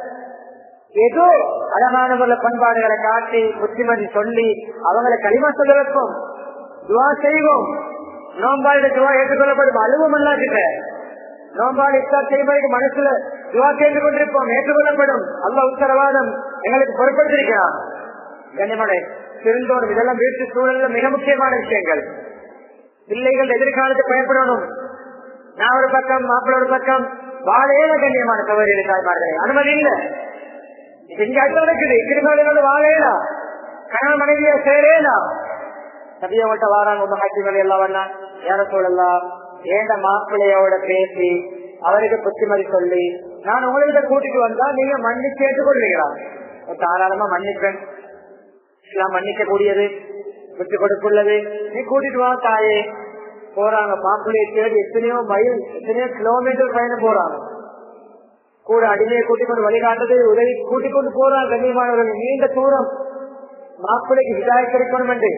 ஏதோ அழகான முறையில் பண்பாடுகளை காட்டி புத்திமதி சொல்லி அவங்களை களிமா சொல்ல வைப்போம் துவா செய்வோம் நோம்பாடு துவா ஏற்றுக்கொள்ளப்படும் அழுவும் அல்லா கிட்ட நோம்பாடு இஸ்லாம் செய்வதற்கு மனசுல துவா கேட்டு கொண்டிருப்போம் ஏற்றுக்கொள்ளப்படும் அல்ல உத்தரவாதம் எங்களுக்கு பொருட்படுத்திருக்கிறான் கண்ணியமான திருந்தோணும் இதெல்லாம் வீட்டு சூழல்ல மிக முக்கியமான விஷயங்கள் பிள்ளைகள் எதிர்காலத்தை பயப்படணும் நான் ஒரு பக்கம் மாப்பிள்ள ஒரு பக்கம் வாழையில கண்ணியமான சகோதரி தாய்மார்களே அனுமதி இல்ல இங்க அடுத்த நடக்குது திருமணங்களோட வாழையிலா கணவன் மனைவிய சேரேலா சபியவட்ட வாராங்க உங்க ஹாக்கிகள் எல்லாம் வரலாம் ஏற சொல்லலாம் ஏண்ட மாப்பிள்ளையோட பேசி அவருக்கு புத்திமதி சொல்லி நான் உங்கள்கிட்ட கூட்டிட்டு வந்தா நீங்க மன்னிச்சு ஏற்றுக்கொள்வீங்களா தாராளமா மன்னிப்பேன் எல்லாம் மன்னிக்க கூடியது விட்டு கொடுக்குள்ளது நீ கூட்டிட்டு வா தாயே போறாங்க மாப்பிள்ளையை தேடி எத்தனையோ மைல் எத்தனையோ கிலோமீட்டர் பயணம் போறாங்க கூட அடிமையை கூட்டிக் கொண்டு வழிகாட்டுறது உதவி கூட்டிக் கொண்டு போறாங்க கண்ணியமானவர்கள் நீண்ட தூரம் மாப்பிள்ளைக்கு விதாய கிடைக்கணும் என்று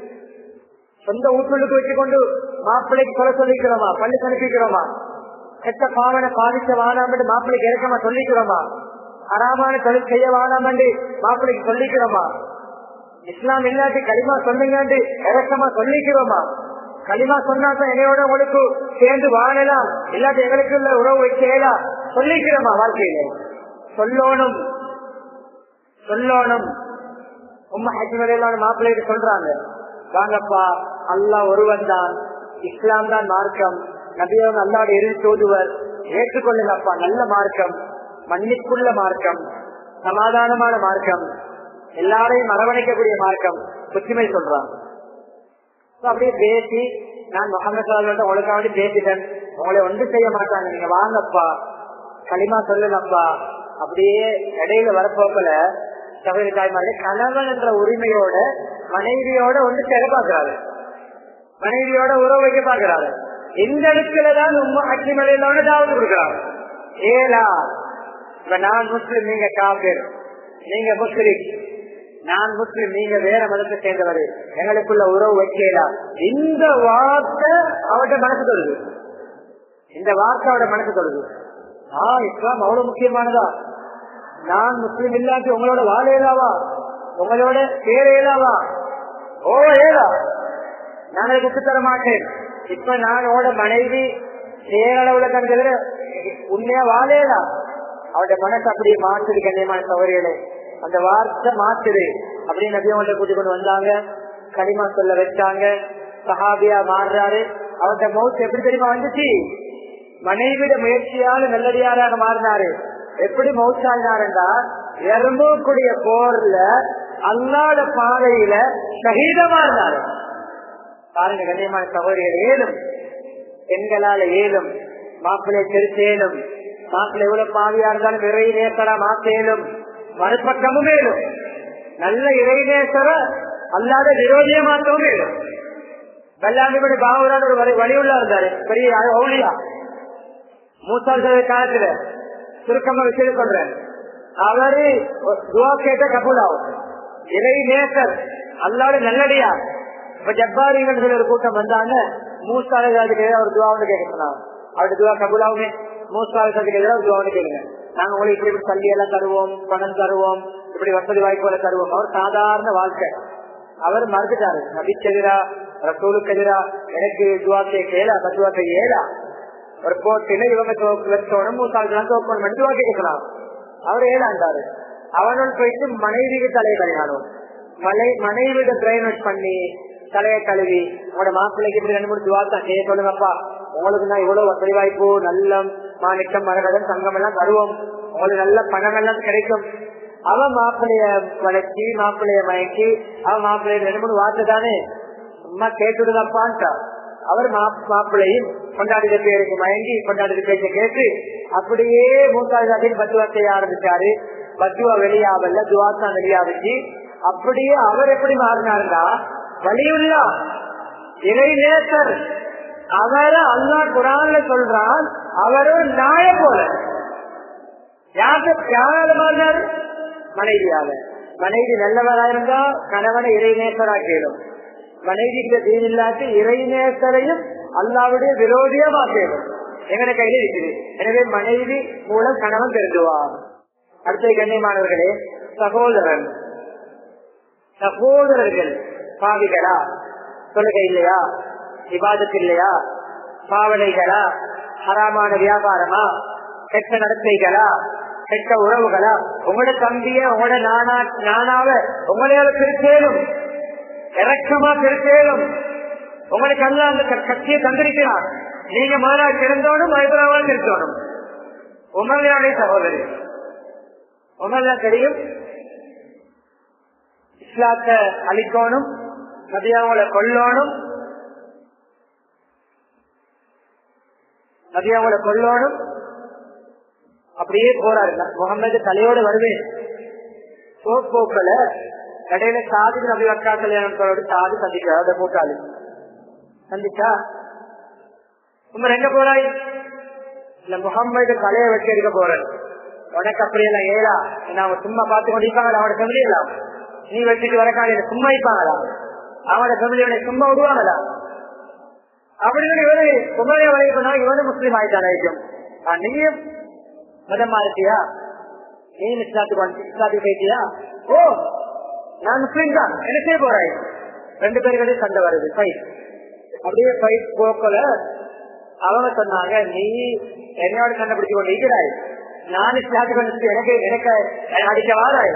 சொந்த ஊற்றுக்கு வச்சுக்கொண்டு மாப்பிள்ளைக்கு கொலை சொல்லிக்கிறோமா பள்ளி அனுப்பிக்கிறோமா கெட்ட பாவனை பாதிக்க வாழாம் என்று மாப்பிள்ளைக்கு இறக்கமா சொல்லிக்கிறோமா அறாமான தொழில் செய்ய வாழாம் என்று மாப்பிள்ளைக்கு சொல்லிக்கிறோமா இஸ்லாம் இல்லாட்டி களிமா சொன்னீங்க இறக்கமா சொல்லிக்கிறோமா களிமா சொன்னாதான் என்னையோட உங்களுக்கு சேர்ந்து வாழலாம் இல்லாட்டி எங்களுக்கு உள்ள உறவு வைக்கலாம் சொல்லிக்கிறோமா வாழ்க்கையில சொல்லணும் சொல்லணும் உண்மை ஹஜ்மலையிலான மாப்பிள்ளைக்கு சொல்றாங்க வாங்கப்பா அல்லா ஒருவன் தான் இஸ்லாம் தான் மார்க்கம் நபியவன் அல்லாட இறுதி தோதுவர் ஏற்றுக்கொள்ளுங்கப்பா நல்ல மார்க்கம் மன்னிப்புள்ள மார்க்கம் சமாதானமான மார்க்கம் எல்லாரையும் அரவணைக்கக்கூடிய மார்க்கம் புத்திமை சொல்றான் அப்படியே பேசி நான் முகமது உங்களுக்காக பேசிட்டேன் உங்களை ஒன்று செய்ய மாட்டாங்க நீங்க வாங்கப்பா களிமா சொல்லலப்பா அப்படியே இடையில வரப்போக்கல சகோதரி தாய்மாரே கணவன் என்ற உரிமையோட மனைவியோட ஒன்று சேர பாக்குறாரு மனைவியோட உறவு வைக்க பாக்குறாரு இந்த இடத்துலதான் உண்மை அக்னிமலையிலோட தாவது கொடுக்குறாரு ஏலா இப்ப நான் முஸ்லிம் நீங்க காபீர் நீங்க முஸ்லிம் நான் முஸ்லிம் நீங்க வேற மதத்தை சேர்ந்தவர் எங்களுக்குள்ள உறவு வைக்கலாம் இந்த வார்த்தை அவட மனசு தொழுது இந்த வார்த்தை அவட மனசு தொழுது ஆஹ் இஸ்லாம் அவ்வளவு முக்கியமானதா நான் முஸ்லிம் இல்லாட்டி உங்களோட வாழ இயலாவா உங்களோட சேர இயலாவா ஓ ஏலா நான் அதை விட்டு தர மாட்டேன் இப்ப நான் உங்களோட மனைவி சேரளவுல கண்கள் உண்மையா வாழையலா அவருடைய மனசு அப்படியே மாற்றுது கண்ணியமான சௌகரியங்களே அந்த வார்த்தை மாத்துது அப்படின்னு நபி அவங்கள்ட்ட கூட்டிக் கொண்டு வந்தாங்க களிமா சொல்ல வச்சாங்க சஹாபியா மாறுறாரு அவர்கிட்ட மவுத் எப்படி தெரியுமா வந்துச்சு மனைவிட முயற்சியால நல்லடியாராக மாறினாரு எப்படி மௌச்சாயினாருண்டா எறும்புக்குடிய போர்ல அல்லாத பாதையில சகிதமா இருந்தாரு பாருங்க கண்ணியமான சகோதரிகள் ஏலும் பெண்களால ஏலும் மாப்பிள்ளை தெரிச்சேலும் மாப்பிள்ளை எவ்வளவு பாவியா இருந்தாலும் இறை நேசரா மாத்தேலும் மறுபக்கமும் மேலும் நல்ல இறைநேசர அல்லாத விரோதிய மாற்றவும் மேலும் வெள்ளாண்டிபடி பாவரான ஒரு வழியுள்ள இருந்தாரு பெரிய ஓலியா மூத்தாள் காலத்துல சுருக்கமா விஷயம் சொல்றேன் அவரு துவா கேட்ட கபூலாவும் இறை நேசர் அல்லாத நல்லடியா இப்ப ஜப்பாரிகள் சொல்லி ஒரு கூட்டம் வந்தாங்க மூசாலுக்கு அவர் துவாவுன்னு கேட்க சொன்னாங்க அவருடைய துவா கபூலாவுமே மூசாலுக்கு எதிராக துவாவுன்னு கேளுங்க நாங்க உங்களுக்கு இப்படி இப்படி தள்ளி எல்லாம் தருவோம் பணம் தருவோம் இப்படி வசதி வாய்ப்புகளை தருவோம் அவர் சாதாரண வாழ்க்கை அவர் மறுத்துட்டாரு நபிச்செதிரா ரசூலுக்கு எதிரா எனக்கு துவா கேட்கல பத்துவா செய்யலா ஒரு போட்டியில இவங்க தோக்கணும் மூசாலுக்கு தோக்கணும் துவா கேட்கலாம் அவர் ஏழாண்டாரு அவனுள் போயிட்டு மனைவிக்கு தலையை கல்யாணம் மலை மனைவிட பிரெயின் வாஷ் பண்ணி தலையை கழுவி உங்களோட மாப்பிள்ளைக்கு இப்படி ரெண்டு மூணு துவாத்தா செய்ய சொல்லுங்கப்பா உங்களுக்கு நான் இவ்வளவு வசதி வாய்ப்பு நல்லம் மாணிக்கம் மரகதம் தங்கம் எல்லாம் தருவோம் உங்களுக்கு நல்ல பணம் எல்லாம் கிடைக்கும் அவன் மாப்பிள்ளைய வளர்ச்சி மாப்பிள்ளைய மயக்கி அவன் மாப்பிள்ளைய ரெண்டு மூணு வார்த்தை தானே சும்மா கேட்டுடுங்கப்பான்ட்டா அவர் மாப்பிள்ளையும் கொண்டாடித பேருக்கு மயங்கி கொண்டாடித பேச்ச கேட்டு அப்படியே மூத்தாதின் பத்துவா செய்ய ஆரம்பிச்சாரு பத்துவா வெளியாவல்ல துவாத்தா வெளியாவிச்சு அப்படியே அவர் எப்படி மாறினாருன்னா வலியுள்ளா இறை நேசர் அவரை அல்லா குரான்ல சொல்றான் அவர் ஒரு நாய போல யாரால மாறினாரு மனைவியால மனைவி நல்லவரா இருந்தா கணவனை இறைநேசரா கேளும் மனைவிக்கு தீன் இல்லாட்டி இறைநேசரையும் அல்லாவுடைய விரோதியா மாற்றணும் எங்கட கையில இருக்குது எனவே மனைவி மூலம் கணவன் தெரிஞ்சுவார் அடுத்த கண்ணியமானவர்களே சகோதரன் சகோதரர்கள் பாவிகளா தொழுகை இல்லையா விவாதத்து இல்லையா பாவனைகளா ஹராமான வியாபாரமா கெட்ட நடத்தைகளா கெட்ட உறவுகளா உங்களோட தம்பிய உங்களோட நானா நானாவ உங்களையால பிரிச்சேனும் இறக்கமா திருத்தேலும் உங்களுக்கு அல்ல அந்த க- சக்தியை தந்திருக்கிறார் நீங்க முதலா திறந்தோடும் ஹைதராபாத் இருக்கணும் உமர்லாடைய சகோதரி உமர்லா தெரியும் இஸ்லாத்தை அழிக்கணும் நதியாவளை கொல்லணும் நதியாவளை கொல்லணும் அப்படியே போறாரு முகமது தலையோடு வருவேன் போக்கல இடையில சாதி நபி அக்கா கல்யாணத்தோடு சாதி சந்திக்கிறார் அந்த கூட்டாளி சந்திச்சா உமர் எங்க போறாய் இல்ல முகம்மது தலையை வச்சு எடுக்க போறேன் உனக்கு அப்படியெல்லாம் ஏழா நான் சும்மா பார்த்து கொண்டிருப்பாங்க அவனோட ஃபேமிலி எல்லாம் நீ வச்சுட்டு வர காலையில சும்மா இருப்பாங்களா அவனோட ஃபேமிலியோட சும்மா விடுவாங்களா அப்படின்னு இவரு உமரைய வரைய சொன்னா இவனு முஸ்லீம் ஆயிட்டான் ஆயிடும் நீயும் மதம் மாறிட்டியா நீ இஸ்லாத்துக்கு வந்து இஸ்லாத்துக்கு போயிட்டியா ஓ நான் முஸ்லீம் தான் எனக்கே போறாய் ரெண்டு பேருக்கே சண்டை வருது ஃபைட் அப்படியே ஃபைட் போக்கல அவங்க சொன்னாங்க நீ என்னோட சண்டை பிடிச்சு கொண்டு இருக்கிறாய் நான் இஸ்லாத்துக்கு வந்து எனக்கு எனக்கு அடிக்க வாராய்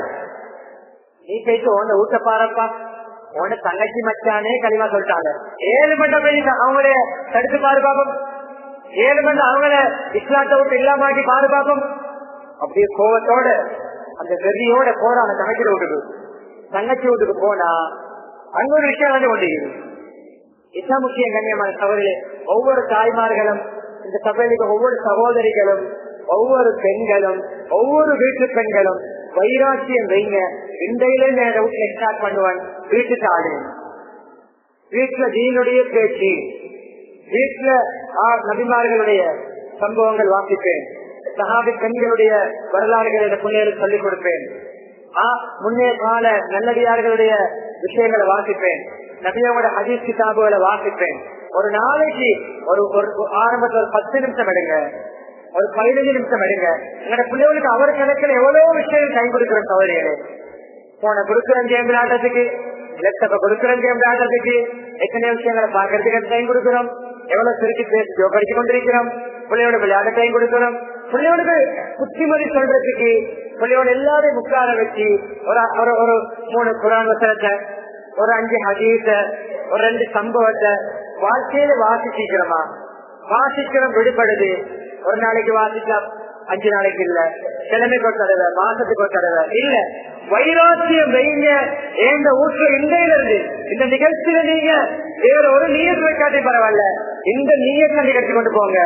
நீ போயிட்டு உன்னை ஊட்ட பாருப்பா உன்னை தங்கச்சி மச்சானே களிமா சொல்லிட்டாங்க ஏழு மண்டம் போய் அவங்களே தடுத்து பாரு பாப்போம் ஏழு மண்டம் அவங்கள இஸ்லாத்தை விட்டு இல்லாமாக்கி பாரு பாப்போம் அப்படியே கோவத்தோட அந்த வெறியோட போறாங்க தங்கச்சி வீட்டுக்கு தங்கச்சி வீட்டுக்கு போனா அங்க ஒரு விஷயம் வந்து கொண்டிருக்குது இதுதான் முக்கிய கண்ணியமான சகோதரி ஒவ்வொரு தாய்மார்களும் இந்த சபையிலுக்கு ஒவ்வொரு சகோதரிகளும் ஒவ்வொரு பெண்களும் ஒவ்வொரு வீட்டு பெண்களும் வைராக்கியம் வைங்க இன்றையிலே வீட்டுல ஸ்டார்ட் பண்ணுவான் வீட்டுக்கு ஆடு வீட்டுல தீனுடைய பேச்சு வீட்டுல நபிமார்களுடைய சம்பவங்கள் வாசிப்பேன் சகாபி பெண்களுடைய வரலாறுகளை பிள்ளைகளுக்கு சொல்லிக் கொடுப்பேன் முன்னே கால நல்லடியார்களுடைய விஷயங்களை வாசிப்பேன் நபியோட ஹதீஸ் கிதாபுகளை வாசிப்பேன் ஒரு நாளைக்கு ஒரு ஒரு ஆரம்பத்தில் ஒரு பத்து நிமிஷம் எடுங்க ஒரு பதினஞ்சு நிமிஷம் எடுங்க எங்களோட பிள்ளைகளுக்கு அவர் கணக்கில் எவ்வளவு விஷயம் கை கொடுக்கிற சௌகரியங்களே போன கொடுக்குறோம் கேம் விளையாடுறதுக்கு லேப்டாப்ப கொடுக்குறோம் கேம் விளையாடுறதுக்கு எத்தனை விஷயங்களை பாக்குறதுக்கு டைம் கொடுக்கிறோம் எவ்வளவு சுருக்கி பேசி படிச்சு கொண்டிருக்கிறோம் பிள்ளையோட விளையாட டைம் கொடுக்கிறோம் பிள்ளையோட புத்திமதி சொல்றதுக்கு பிள்ளையோட எல்லாரையும் உட்கார வச்சு ஒரு ஒரு ஒரு மூணு குரான் வசனத்தை ஒரு அஞ்சு ஹதீச ஒரு ரெண்டு சம்பவத்தை வாழ்க்கையில வாசிச்சிக்கிறோமா வாசிக்கிறோம் விடுபடுது ஒரு நாளைக்கு வாசிச்சா அஞ்சு நாளைக்கு இல்ல கிழமைக்கு ஒரு தடவை மாசத்துக்கு ஒரு தடவை இல்ல வைராக்கியம் வைங்க எந்த ஊற்று இன்றையில இருந்து இந்த நிகழ்ச்சியில நீங்க வேற ஒரு நீயத்தை வைக்காட்டி பரவாயில்ல இந்த நீயத்தை நிகழ்ச்சி கொண்டு போங்க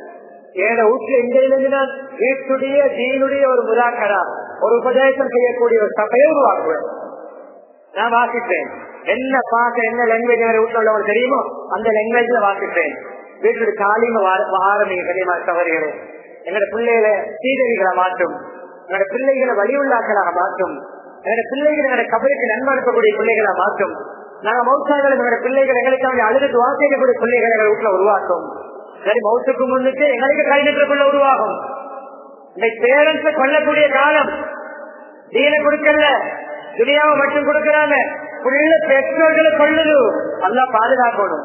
ஏன ஊற்று இன்றையில இருந்து நான் வீட்டுடைய தீனுடைய ஒரு முதாக்கரா ஒரு உபதேசம் செய்யக்கூடிய ஒரு சபையை உருவாக்குவேன் நான் வாசிப்பேன் என்ன பார்க்க என்ன லாங்குவேஜ் வீட்டில் தெரியுமோ அந்த லாங்குவேஜ்ல வாசிப்பேன் வீட்டுடைய காலிம ஆரம்பிங்க கனிமா சவரிகளே எங்களோட பிள்ளைகளை சீதவிகளை மாற்றும் எங்களோட பிள்ளைகளை வழியுள்ளாக்களாக மாற்றும் எங்களோட பிள்ளைகளை எங்களோட கபருக்கு நன்மை அனுப்பக்கூடிய பிள்ளைகளை மாற்றும் நாங்க மௌசாக்கள் எங்களோட பிள்ளைகள் எங்களுக்காக அழுது வாசிக்கக்கூடிய பிள்ளைகளை எங்கள் வீட்டுல உருவாக்கும் சரி மௌத்துக்கு முன்னுக்கு எங்களுக்கு கை நிற்றக்குள்ள உருவாகும் இந்த பேரண்ட்ஸ் கொல்லக்கூடிய காலம் தீன கொடுக்கல துணியாவை மட்டும் கொடுக்கிறாங்க புள்ள பெற்றோர்களை கொள்ளுது நல்லா பாதுகாக்கணும்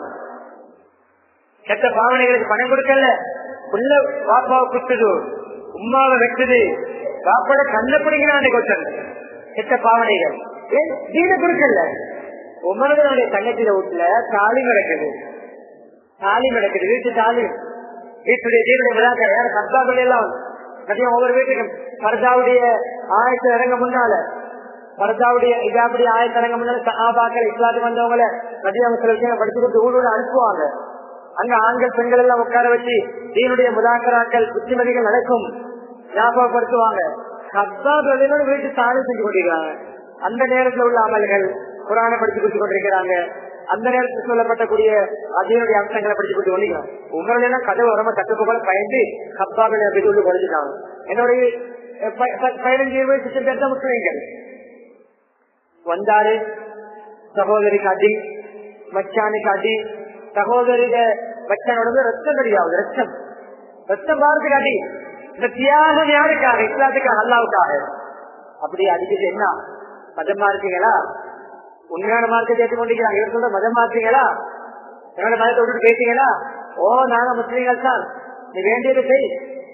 கெட்ட பாவனைகளுக்கு பணம் கொடுக்கல புள்ள பாப்பாவை குத்துது உமாவை வெட்டுது பாப்பாட கண்ண பிடிக்கிறான் கொத்தன் கெட்ட பாவனைகள் ஏன் தீன கொடுக்கல உமரனுடைய தங்கச்சியில வீட்டுல தாலி நடக்குது தாலி நடக்குது வீட்டு தாலி வீட்டுடைய தீனுடைய விழாக்கள் வேற கர்த்தாக்கள் எல்லாம் நிறைய ஒவ்வொரு வீட்டுக்கும் கர்த்தாவுடைய ஆயத்து இறங்க முன்னால பரதாவுடைய இதாபடி ஆயத்தரங்க முன்னாடி சகாபாக்கள் இஸ்லாத்துக்கு வந்தவங்கள நதியாம சில விஷயங்களை படிச்சு கொடுத்து ஊழல் அனுப்புவாங்க அங்க ஆண்கள் பெண்கள் எல்லாம் உட்கார வச்சு தீனுடைய முதாக்கராக்கள் புத்திமதிகள் நடக்கும் ஞாபகப்படுத்துவாங்க கத்தாபதினோட வீட்டு சாணி செஞ்சு கொண்டிருக்காங்க அந்த நேரத்தில் உள்ள அமல்கள் புராண படிச்சு கொடுத்து கொண்டிருக்கிறாங்க அந்த நேரத்தில் சொல்லப்பட்டக்கூடிய அதனுடைய அம்சங்களை படிச்சு கொடுத்து கொண்டிருக்காங்க உங்களெல்லாம் கதவு உரம தட்டுப்பு போல பயந்து கப்பாக்கள் அப்படி உள்ள குறைஞ்சிட்டாங்க என்னுடைய பதினஞ்சு இருபது சிஸ்டம் பேர் தான் முஸ்லீம்கள் வந்தாரு சகோதரிக்கு அடி மச்சானுக்கு அடி சகோதரிக மச்சானோட ரத்தம் கிடையாது ரத்தம் ரத்தம் பாரத்துக்கு அடி இந்த தியாகம் யாருக்காக இஸ்லாத்துக்காக அல்லாவுக்காக அப்படி அடிக்கிறது என்ன மதம் மாறுத்தீங்களா உண்மையான மார்க்கத்தை ஏற்றுக்கொண்டிருக்கிறாங்க இவர் சொல்ற மதம் மாறுத்தீங்களா என்னோட மதத்தை விட்டு பேசிங்களா ஓ நாங்க முஸ்லீம்கள் தான் நீ வேண்டியது செய்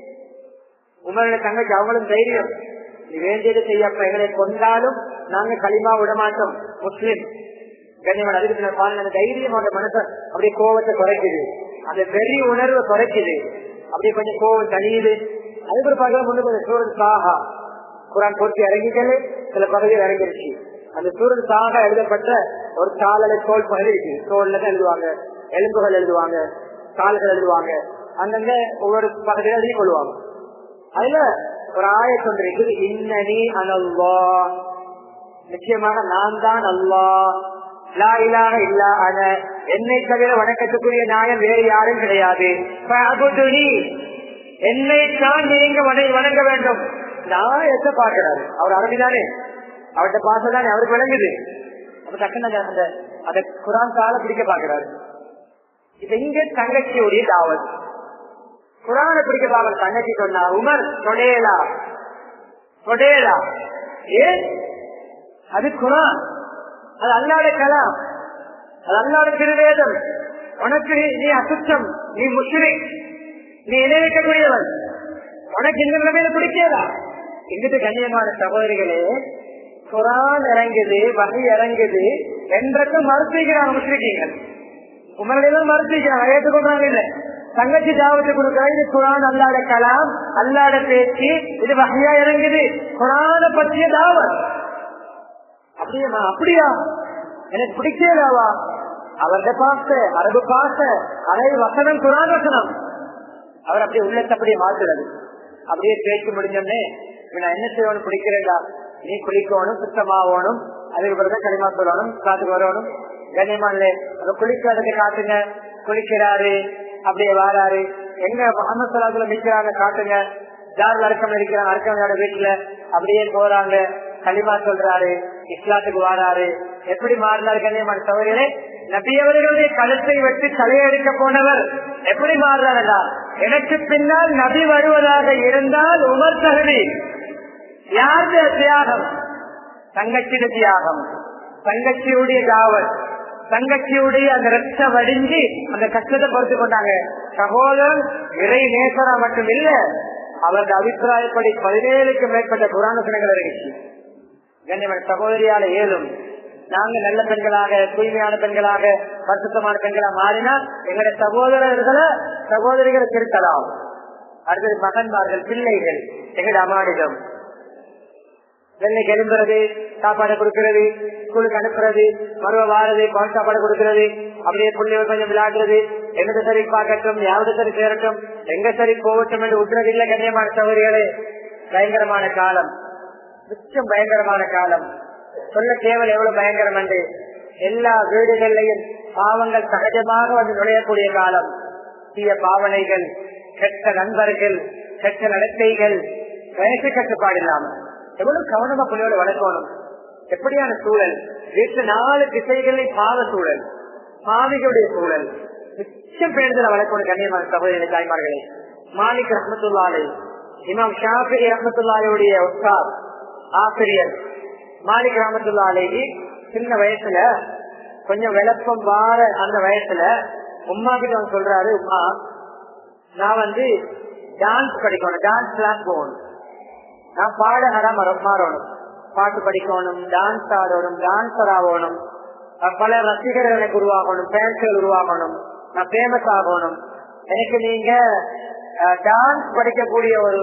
உமரோட தங்கச்சி அவங்களும் தைரியம் நீ வேண்டியது செய்யப்ப எங்களை கொண்டாலும் நாங்க களிமா விட மாட்டோம் முஸ்லிம் கண்ணியமான அதுக்கு நான் பாருங்க அந்த தைரியம் அந்த மனசை அப்படியே கோவத்தை குறைக்குது அந்த வெறி உணர்வை குறைக்குது அப்படியே கொஞ்சம் கோவம் தனியுது அதுக்கு பார்க்கலாம் முன்னு கொஞ்சம் சூரன் சாகா குரான் போட்டி இறங்கிக்கல சில பகுதியில் இறங்கிருச்சு அந்த சூரன் சாகா எழுதப்பட்ட ஒரு காலலை தோல் பகுதி இருக்கு தோல்ல தான் எழுதுவாங்க எலும்புகள் எழுதுவாங்க கால்கள் எழுதுவாங்க அங்கங்க ஒவ்வொரு பகுதியில எழுதி கொள்வாங்க அதுல ஒரு ஆய கொண்டிருக்குது இன்னனி அனல்வா நிச்சயமாக நான் தான் அல்லா லா இலாக இல்லா அன என்னை தவிர வணக்கத்துக்குரிய நியாயம் வேறு யாரும் கிடையாது ஃபஅபுதுனி. என்னை தான் நீங்க வண- வணங்க வேண்டும் நான் எத்த பாக்குறாரு அவர் அரபிதானே அவர்கிட்ட பாசதானே அவருக்கு விளங்குது அப்ப டக்குன்னு அந்த- அந்த அந்த குரான் கால பிடிக்க பாக்குறாரு இப்ப இங்க தங்கச்சியுடைய தாவத் குரான பிடிக்க பாக்குற தங்கச்சி சொன்னா உமர் தொடேலா தொடேலா ஏன் அது குரான் அது அல்லாத கலாம் அது அல்லாத திருவேதம் உனக்கு நீ- நீ அசுத்தம் நீ முஸ்லிம் நீ இணைவிக்கக்கூடியவன் உனக்கு இந்த நிலைமையில பிடிக்காதா எங்கிட்ட கண்ணியமான சகோதரிகளே குரான் இறங்குது வகை இறங்குது என்றது மறுத்துக்கிறாங்க முஸ்லிம்கள் உமரிடம் மறுத்துக்கிறாங்க ஏற்றுக்கொண்டாங்க இல்ல தங்கச்சி தாவத்து கொடுக்கிற இது குரான் அல்லாத கலாம் அல்லாத பேச்சு இது வகையா இறங்குது குரான பற்றிய தாவத் அப்படியா அப்படியா எனக்கு பிடிக்கலாவா அவருடைய பாச அரபு பாச அரை வசனம் குரான் வசனம் அவர் அப்படியே உள்ளத்தை அப்படியே மாத்துறது அப்படியே பேச்சு முடிஞ்சோடனே இப்ப நான் என்ன செய்யணும் பிடிக்கிறேன்டா நீ குளிக்கணும் சுத்தமாகணும் அதுக்கு பிறகு களிமா சொல்லணும் காத்துக்கு வரணும் கண்ணியமான்ல அந்த குளிக்கிறதுக்கு காட்டுங்க குளிக்கிறாரு அப்படியே வாராரு எங்க முகமது சலாத்துல நிக்கிறாங்க காட்டுங்க யார் அடக்கம் இருக்கிறாங்க அடக்கம் வீட்டுல அப்படியே போறாங்க களிமா சொல்றாரு இஸ்லாத்துக்கு வாராரு எப்படி மாறினாரு கண்ணியமான சவர்களே நபியவர்களுடைய கழுத்தை வெட்டி தலையெடுக்க போனவர் எப்படி மாறுறாரா எனக்கு பின்னால் நபி வருவதாக இருந்தால் உமர் தகுதி யாருடைய தியாகம் தங்கச்சிட தியாகம் தங்கச்சியுடைய தாவல் தங்கச்சியுடைய அந்த ரத்த வடிஞ்சு அந்த கஷ்டத்தை பொறுத்து கொண்டாங்க சகோதரன் இறை நேசரா மட்டும் இல்ல அவரது அபிப்பிராயப்படி பதினேழுக்கு மேற்பட்ட புராணசனங்கள் இருந்துச்சு கண்ணியமான சகோதரியால ஏழும் நாங்க நல்ல பெண்களாக தூய்மையான பெண்களாக பரிசுத்தமான பெண்களாக மாறினா எங்களுடைய சகோதரர்களை சகோதரிகளை திருத்தலாம் அடுத்தது மகன்மார்கள் பிள்ளைகள் எங்களுடைய அமானிடம் வெள்ளைக்கு எழும்புறது சாப்பாடு கொடுக்கிறது ஸ்கூலுக்கு அனுப்புறது மருவ வாரது பால் சாப்பாடு கொடுக்கிறது அப்படியே பிள்ளைகள் கொஞ்சம் விளையாடுறது எங்க சரி பார்க்கட்டும் யாவது சரி சேரட்டும் எங்க சரி போகட்டும் என்று விட்டுறதில்லை கண்ணியமான சௌகரியங்களே பயங்கரமான காலம் மிச்சம் பயங்கரமான காலம் சொல்ல தேவல் எவ்வளவு பயங்கரம் என்று எல்லா வீடுகளிலையும் பாவங்கள் சகஜமாக வந்து நுழையக்கூடிய காலம் தீய பாவனைகள் கெட்ட நண்பர்கள் கெட்ட நடத்தைகள் வயசு கட்டுப்பாடு இல்லாமல் எவ்வளவு கவனமா பிள்ளையோட வளர்க்கணும் எப்படியான சூழல் வீட்டுல நாலு திசைகளில் பாவ சூழல் பாவிகளுடைய சூழல் மிச்சம் பேருந்தில் வளர்க்கணும் கண்ணியமான சகோதரி தாய்மார்களே மாலிக் ரஹமத்துல்லாலை இமாம் ஷாஃபி ரஹமத்துல்லாலையுடைய உஸ்தாத் ஆசிரியர் மாலிக் ரஹமத்துல்லாலேஜி சின்ன வயசுல கொஞ்சம் விளப்பம் வார அந்த வயசுல உமா கிட்ட வந்து சொல்றாரு உமா நான் வந்து டான்ஸ் படிக்கணும் டான்ஸ் கிளாஸ் போகணும் நான் பாடகரா மாறணும் பாட்டு படிக்கணும் டான்ஸ் ஆடணும் டான்சர் ஆகணும் பல ரசிகர்கள் எனக்கு உருவாகணும் பேன்ஸ்கள் உருவாகணும் நான் ஃபேமஸ் ஆகணும் எனக்கு நீங்க டான்ஸ் படிக்கக்கூடிய ஒரு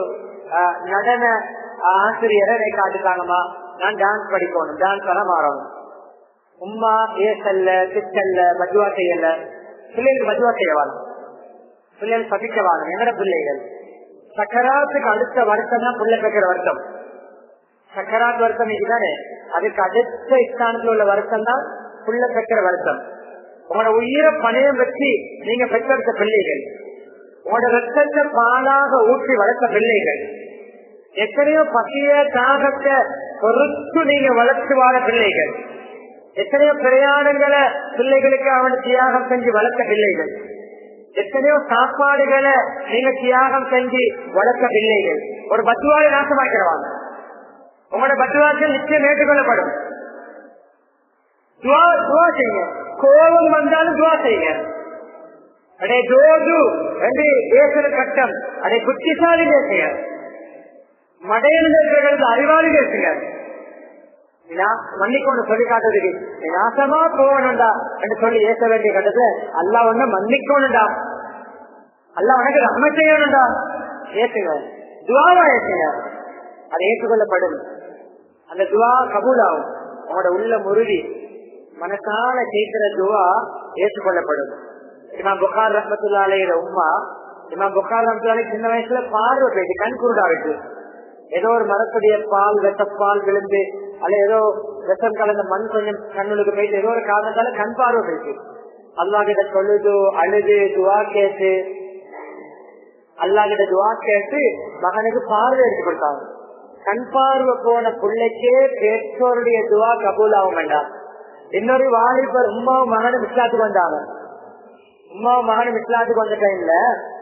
நடன ஆசிரியரை எனக்கு காட்டுத்தாங்கம்மா நான் டான்ஸ் படிக்கணும் டான்ஸரா மாறணும் உமா ஏசல்ல திட்டல்ல பஜ்வா செய்யல பிள்ளைகளுக்கு பஜ்வா செய்ய வரணும் பிள்ளைகள் சபிக்க வரணும் எங்கட பிள்ளைகள் சக்கராத்துக்கு அடுத்த வருஷம் தான் புள்ள பெக்கிற வருஷம் சக்கராத் வருஷம் இதுதானே அதுக்கு அடுத்த ஸ்தானத்துல உள்ள வருஷம் தான் புள்ள பெக்கிற வருஷம் உங்களோட உயிரை பணையம் வச்சு நீங்க பெற்றெடுத்த பிள்ளைகள் உங்களோட ரத்தத்தை பாலாக ஊற்றி வளர்த்த பிள்ளைகள் எத்தனையோ பசிய தாகத்தை பொறுத்து நீங்க வளர்த்து வாழ பிள்ளைகள் எத்தனையோ பிரயாணங்களை பிள்ளைகளுக்கு அவன் தியாகம் செஞ்சு வளர்த்த பிள்ளைகள் எத்தனையோ சாப்பாடுகளை நீங்க தியாகம் செஞ்சு வளர்த்த பிள்ளைகள் ஒரு பத்துவாவை நாசமாக்கிறவாங்க உங்களோட பத்துவாக்கள் நிச்சயம் ஏற்றுக்கொள்ளப்படும் துவா துவா செய்யுங்க கோபம் வந்தாலும் துவா செய்யுங்க அடே ஜோது என்று பேசுற கட்டம் அடே புத்திசாலி பேசுங்க மடையர்கள் அறிவாளி பேசுங்க மன்னிக்கொண்டு சொல்லி காட்டுறதுக்கு நாசமா போகணும்டா என்று சொல்லி ஏற்க வேண்டிய கட்டத்துல அல்லா ஒண்ணு மன்னிக்கணும்டா அல்ல உனக்கு நன்மை செய்யணும்டா ஏற்றுங்க துவாவா ஏற்றுங்க அது ஏற்றுக்கொள்ளப்படும் அந்த துவா கபூல் ஆகும் உங்களோட உள்ள முருகி மனசால கேட்கிற துவா ஏற்றுக்கொள்ளப்படும் இமாம் புகார் ரஹமத்துல்லாலேற உமா இமாம் புகார் ரஹமத்துல்லாலே சின்ன வயசுல பார்வை போயிட்டு கண் குருடா இருக்கு ஏதோ ஒரு மரத்துடைய பால் வெட்டப்பால் விழுந்து அல்ல ஏதோ விஷம் கலந்த மண் கொஞ்சம் கண்ணுக்கு போயிட்டு ஏதோ ஒரு காரணத்தால கண் பார்வை போயிட்டு அல்லா கிட்ட சொல்லுது அழுது துவா கேட்டு அல்லா கிட்ட துவா கேட்டு மகனுக்கு பார்வை எடுத்து கொடுத்தாங்க கண் பார்வை போன பிள்ளைக்கே பெற்றோருடைய துவா கபூல் ஆகும் வேண்டாம் இன்னொரு வாலிபர் உமாவும் மகனும் இஸ்லாத்துக்கு வந்தாங்க உமாவும் மகனும் இஸ்லாத்துக்கு வந்த டைம்ல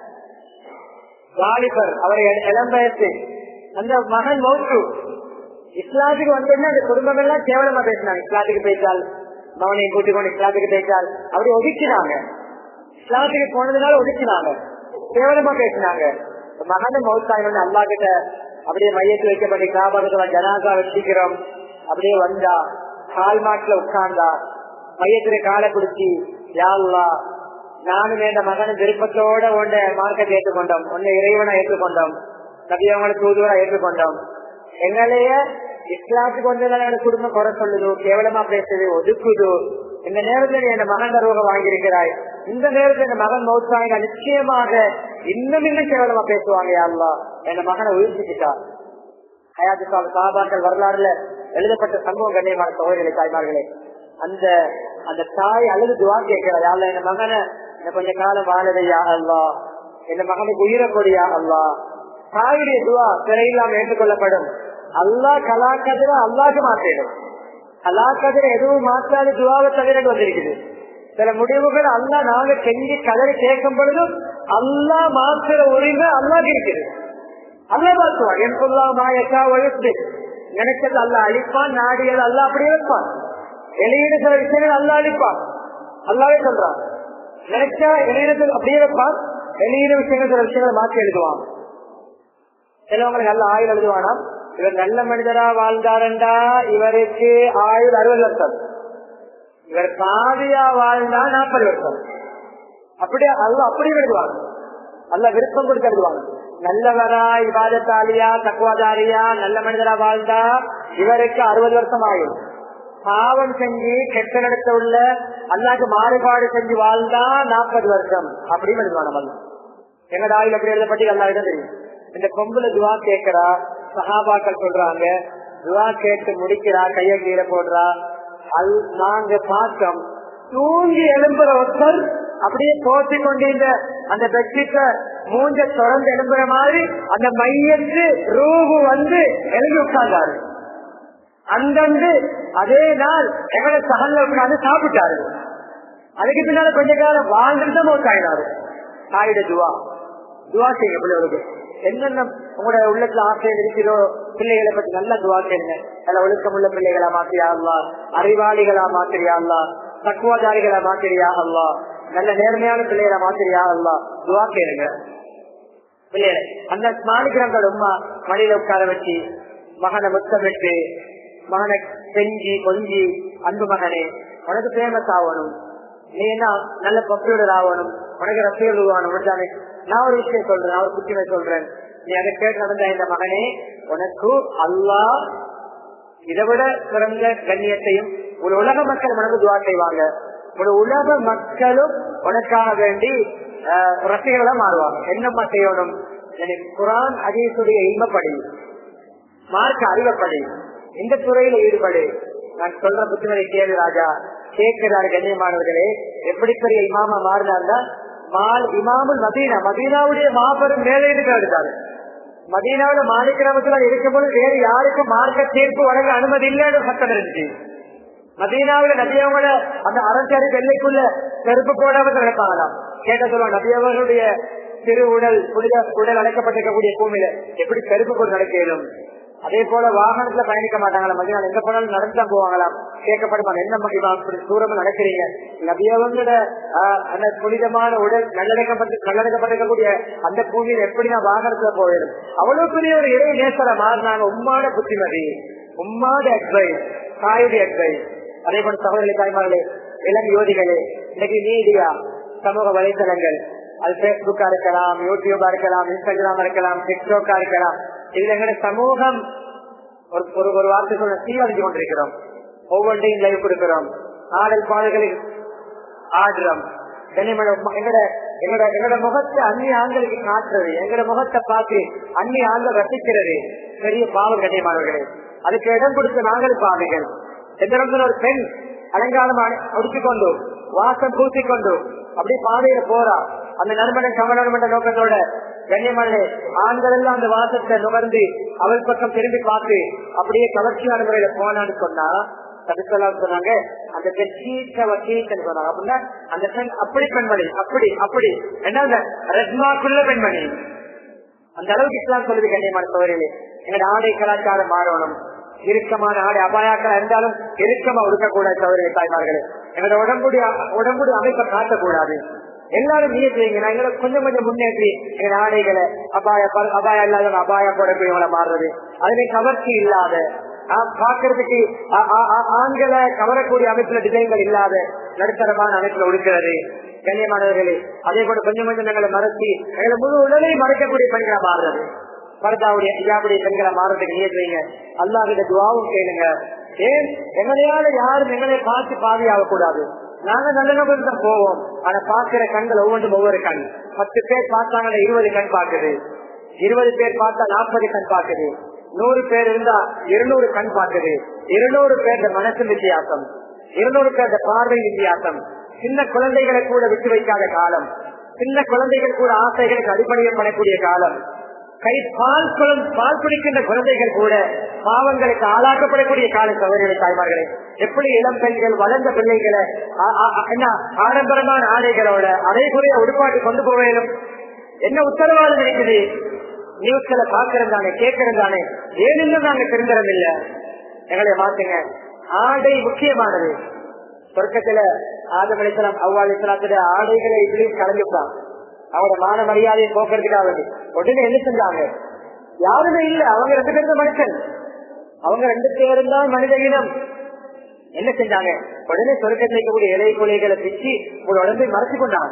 வாலிபர் அவர் இளம் வயசு அந்த மகன் மௌத்து இஸ்லாத்துக்கு வந்தோடனே அந்த குடும்பம் எல்லாம் கேவலமா பேசினாங்க இஸ்லாத்துக்கு பேசால் மகனையும் கூட்டிக் கொண்டு இஸ்லாத்துக்கு பேசால் அப்படி ஒதுக்கினாங்க இஸ்லாத்துக்கு போனதுனால ஒதுக்கினாங்க கேவலமா பேசினாங்க மகனும் மௌத்தாயினு அல்லா கிட்ட அப்படியே மையத்தில் வைக்கப்பட்டு காபாகத்துல ஜனாசா வச்சுக்கிறோம் அப்படியே வந்தா கால் மாட்டுல உட்கார்ந்தா மையத்துல காலை பிடிச்சி யாழ்லா நானும் என் மகனும் விருப்பத்தோட உண்ட மார்க்கத்தை ஏற்றுக்கொண்டோம் உன்னை இறைவனை ஏற்றுக்கொண்டோம் நபியவங்களை தூதுவரா ஏற்றுக்கொண்டோம் எங்களைய இஸ்லாத்துக்கு வந்து குடும்பம் குறை சொல்லுது கேவலமா பேசுது ஒதுக்குது இந்த நேரத்துல நீ என் மகன் ரோகம் வாங்கியிருக்கிறாய் இந்த நேரத்துல என் மகன் மௌத்தாங்க நிச்சயமாக இன்னும் இன்னும் கேவலமா பேசுவாங்க யாருலா என் மகனை உயிர்த்திட்டா ஹயாத்து சாபாக்கள் வரலாறுல எழுதப்பட்ட சம்பவம் கண்ணியமான சோழர்களே தாய்மார்களே அந்த அந்த தாய் அழுது துவா கேட்கிறார் யாருல என் மகனை என்ன கொஞ்ச காலம் வாழதையா அல்லா என் மகனுக்கு உயிரக்கூடியா அல்லா தாயுடைய துவா சிறையில்லாம ஏற்றுக்கொள்ளப்படும் அல்லா கலாக்கதிர அல்லாக்கு மாற்றிடும் கலாக்கதிர எதுவும் மாற்றாத துவாவை தவிர வந்திருக்குது சில முடிவுகள் அல்லா நாங்க செஞ்சு கதறி கேட்கும் பொழுதும் அல்லா மாற்றுற உரிமை அல்லாக்கு இருக்குது அல்லா மாற்றுவான் என் சொல்லா மாயக்கா வயசு நினைச்சது அல்ல அழிப்பான் நாடியது அல்ல அப்படியே வைப்பான் வெளியீடு சில விஷயங்கள் அல்ல அழிப்பான் அல்லாவே சொல்றான் நினைச்சா வெளியிடத்தில் அப்படியே வைப்பான் வெளியீடு விஷயங்கள் சில விஷயங்களை மாற்றி எழுதுவான் சிலவங்களுக்கு நல்ல ஆயுள் எழுதுவானா இவர் நல்ல மனிதரா வாழ்ந்தாரண்டா இவருக்கு ஆயுள் அறுபது லட்சம் இவர் பாதியா வாழ்ந்தா நாற்பது வருஷம் அப்படியே அல்ல அப்படி எழுதுவாங்க அல்ல விருப்பம் கொடுத்து எழுதுவாங்க நல்லவரா இவாதத்தாலியா தக்குவாதாரியா நல்ல மனிதரா வாழ்ந்தா இவருக்கு அறுபது வருஷம் ஆயுள் பாவம் செஞ்சு கெட்ட நடத்த உள்ள அல்லாக்கு மாறுபாடு செஞ்சு வாழ்ந்தா நாற்பது வருஷம் அப்படின்னு எழுதுவாங்க நம்ம எங்கட ஆயுள் அப்படி எழுதப்பட்டு எல்லாருக்கும் தெரியும் இந்த கொம்புல துவா கேட்கிறா சகாபாக்கள் சொல்றாங்க துவா கேட்டு முடிக்கிறா கைய கீழே போடுறா அல் நாங்க பார்த்தோம் தூங்கி எழும்புற ஒருத்தர் அப்படியே போத்தி கொண்டிருந்த அந்த பெட்ஷீட்டை மூஞ்ச தொடர்ந்து எழும்புற மாதிரி அந்த மையத்து ரூபு வந்து எழுதி உட்கார்ந்தாரு அந்தந்து அதே நாள் எங்கட சகல்ல உட்கார்ந்து சாப்பிட்டாரு அதுக்கு பின்னால கொஞ்ச காலம் வாழ்ந்துட்டு மோசாயினாரு தாயிட துவா துவா செய்யுங்க பிள்ளைகளுக்கு என்னென்ன உங்களோட உள்ளத்துல ஆசை இருக்கிறோ பிள்ளைகளை பத்தி நல்ல துவா செய்யுங்க நல்ல ஒழுக்கமுள்ள பிள்ளைகளா மாத்திரியா அல்லா அறிவாளிகளா மாத்திரியா அல்லா தக்குவாதாரிகளா மாத்திரியா அல்லா நல்ல நேர்மையான பிள்ளைகளா மாத்திரியா அல்லா துவா கேளுங்க பிள்ளைகளை அந்த மாணிக்கிறவங்களோட உமா மடியில உட்கார வச்சு மகனை முத்தமிட்டு மகனை செஞ்சு கொஞ்சி அன்பு மகனே உனக்கு ஃபேமஸ் ஆகணும் நீ என்ன நல்ல பப்புலர் ஆகணும் உனக்கு ரசிகர் உருவாகணும் உனக்கு நான் ஒரு விஷயம் சொல்றேன் நான் ஒரு குட்டிமை சொல்றேன் நீ அதை கேட்டு நடந்த இந்த மகனே உனக்கு அல்லா இதை விட சிறந்த கண்ணியத்தையும் ஒரு உலக மக்கள் உனக்கு துவா செய்வாங்க ஒரு உலக மக்களும் உனக்காக வேண்டி ரசிகர்களா மாறுவாங்க என்னம்மா செய்யணும் குரான் அதீசுடைய இன்பப்படி மார்க்க அறிவப்படி இந்த துறையில ஈடுபடு நான் சொல்ற புத்திமதி கேளு ராஜா கேட்கிறார் கண்ணியமானவர்களே எப்படி பெரிய இமாமா மாறினார்னா மால் இமாமுல் மதீனா மதீனாவுடைய மாபெரும் மேலே எடுத்தாரு மதீனாவில மாலிக்கிரமத்துல இருக்கும்போது வேறு யாருக்கும் மார்க்க தீர்ப்பு வழங்க அனுமதி இல்லைன்னு சட்டம் இருந்துச்சு மதீனாவில நபியவங்கள அந்த அரசாரி வெள்ளைக்குள்ள செருப்பு போடாம நடப்பாங்களாம் கேட்ட சொல்லுவாங்க நபியவர்களுடைய திரு உடல் புனித உடல் அடைக்கப்பட்டிருக்கக்கூடிய பூமியில எப்படி செருப்பு போட்டு நடக்கலும் அதே போல வாகனத்துல பயணிக்க மாட்டாங்களா மதியம் எங்க போனாலும் நடந்துதான் போவாங்களாம் கேட்கப்படுவாங்க என்ன மகிமா அப்படி தூரமா நடக்கிறீங்க நபியவங்களோட அந்த புனிதமான உடல் நல்லடக்கப்பட்டு நல்லடக்கப்பட்டிருக்கக்கூடிய அந்த பூமியில எப்படி நான் வாகனத்துல போயிடும் அவ்வளவு பெரிய ஒரு இறை நேசரை மாறினாங்க உம்மாட புத்திமதி உம்மாட அட்வைஸ் தாயுடைய அட்வைஸ் அதே போல சகோதரி தாய்மார்களே இளம் யோதிகளே இன்னைக்கு மீடியா சமூக வலைதளங்கள் அது பேஸ்புக்கா இருக்கலாம் யூடியூபா இருக்கலாம் இன்ஸ்டாகிராமா இருக்கலாம் டிக்டாக்கா இருக்கலாம் இதுல எங்க சமூகம் ஒரு ஒரு ஒரு வார்த்தை சொல்ல சீரழிஞ்சு கொண்டிருக்கிறோம் ஒவ்வொன்றையும் லைவ் கொடுக்கிறோம் ஆடல் பாடல்களில் ஆடுறோம் எங்கட எங்கட எங்கட முகத்தை அந்நிய ஆண்களுக்கு காட்டுறது எங்கட முகத்தை பார்த்து அந்நிய ஆண்கள் ரசிக்கிறது பெரிய பாவம் கண்ணியமானவர்களே அதுக்கு இடம் கொடுத்த நாங்கள் பாவிகள் எந்த ஒரு பெண் அலங்காரம் ஒடுக்கிக்கொண்டு வாசம் பூசிக்கொண்டு அப்படியே பாதையில போறா அந்த நறுமணம் கமலம் என்ற நோக்கத்தோட கண்ணியமான ஆண்கள் எல்லாம் அந்த வாசத்தை நுகர்ந்து அவள் பக்கம் திரும்பி பார்த்து அப்படியே கவர்ச்சியான முறையில போனான்னு சொன்னா தடுக்கலாம் சொன்னாங்க அந்த பெண் சீக்க வக்கீன்னு சொன்னாங்க அப்படின்னா அந்த பெண் அப்படி பெண்மணி அப்படி அப்படி என்ன ரத்மாக்குள்ள பெண்மணி அந்த அளவுக்கு இஸ்லாம் சொல்லுது கண்ணியமான சோழர்களே எங்களோட ஆடை கலாச்சாரம் மாறணும் இறுக்கமான ஆடை அபாயாக்கள் இருந்தாலும் இறுக்கமா உடுக்கக்கூடாது சோழர்களே தாய்மார்களே எங்களோட உடம்புடைய உடம்புடைய அமைப்பை காட்டக்கூடாது எல்லாரும் நீ செய்யுங்க நான் எங்களை கொஞ்சம் கொஞ்சம் முன்னேற்றி எங்க ஆடைகளை அபாய அபாயம் இல்லாத அபாய போடக்கூடியவங்களை மாறுறது அதுவே கவர்ச்சி இல்லாத பாக்குறதுக்கு ஆண்களை கவரக்கூடிய அமைப்புல டிசைன்கள் இல்லாத நடுத்தரமான அமைப்புல உடுக்கிறது கண்ணியமானவர்களே அதே போல கொஞ்சம் கொஞ்சம் எங்களை மறைச்சி எங்களை முழு உடலையும் மறைக்கக்கூடிய பெண்களை மாறுறது பரதாவுடைய ஐயாவுடைய பெண்களை மாறுறதுக்கு நீ செய்யுங்க அல்லாவிட துவாவும் கேளுங்க ஏன் எங்களையால யாரும் எங்களை பார்த்து பாதியாக கூடாது நாங்க நல்ல நபர் தான் போவோம் ஆனா பாக்குற கண்கள் ஒவ்வொன்றும் ஒவ்வொரு கண் பத்து பேர் பார்த்தாங்கன்னா இருபது கண் பாக்குது இருபது பேர் பார்த்தா நாற்பது கண் பாக்குது நூறு பேர் இருந்தா இருநூறு கண் பாக்குது இருநூறு பேர் மனசு வித்தியாசம் இருநூறு பேர் பார்வை வித்தியாசம் சின்ன குழந்தைகளை கூட விட்டு வைக்காத காலம் சின்ன குழந்தைகள் கூட ஆசைகளுக்கு அடிப்படையப்படக்கூடிய காலம் கை பால் குளம் பால் குடிக்கின்ற குழந்தைகள் கூட பாவங்களுக்கு ஆளாக்கப்படக்கூடிய கால சகோதரி தாய்மார்களே எப்படி இளம் பெண்கள் வளர்ந்த பிள்ளைகளை என்ன ஆடம்பரமான ஆடைகளோட அரைகுறைய உடுப்பாட்டு கொண்டு போவேனும் என்ன உத்தரவாதம் இருக்குது நியூஸ்களை பாக்குறது தானே கேட்கறது தானே ஏன் இன்னும் நாங்க தெரிஞ்சிடம் இல்ல எங்களை மாத்துங்க ஆடை முக்கியமானது சொர்க்கத்துல ஆதம் அலிஸ்லாம் அவ்வா அலிஸ்லாத்துடைய ஆடைகளை இப்படியும் கலந்துப்பான் அவரோட மான மரியாதையை போக்குறதுக்காக உடனே என்ன செஞ்சாங்க யாருமே இல்ல அவங்க ரெண்டு பேரும் மனுஷன் அவங்க ரெண்டு பேரும் தான் மனித இனம் என்ன செஞ்சாங்க உடனே சொர்க்கத்தில் இருக்கக்கூடிய இலை கொலைகளை பிச்சு ஒரு உடம்பை மறைச்சு கொண்டாங்க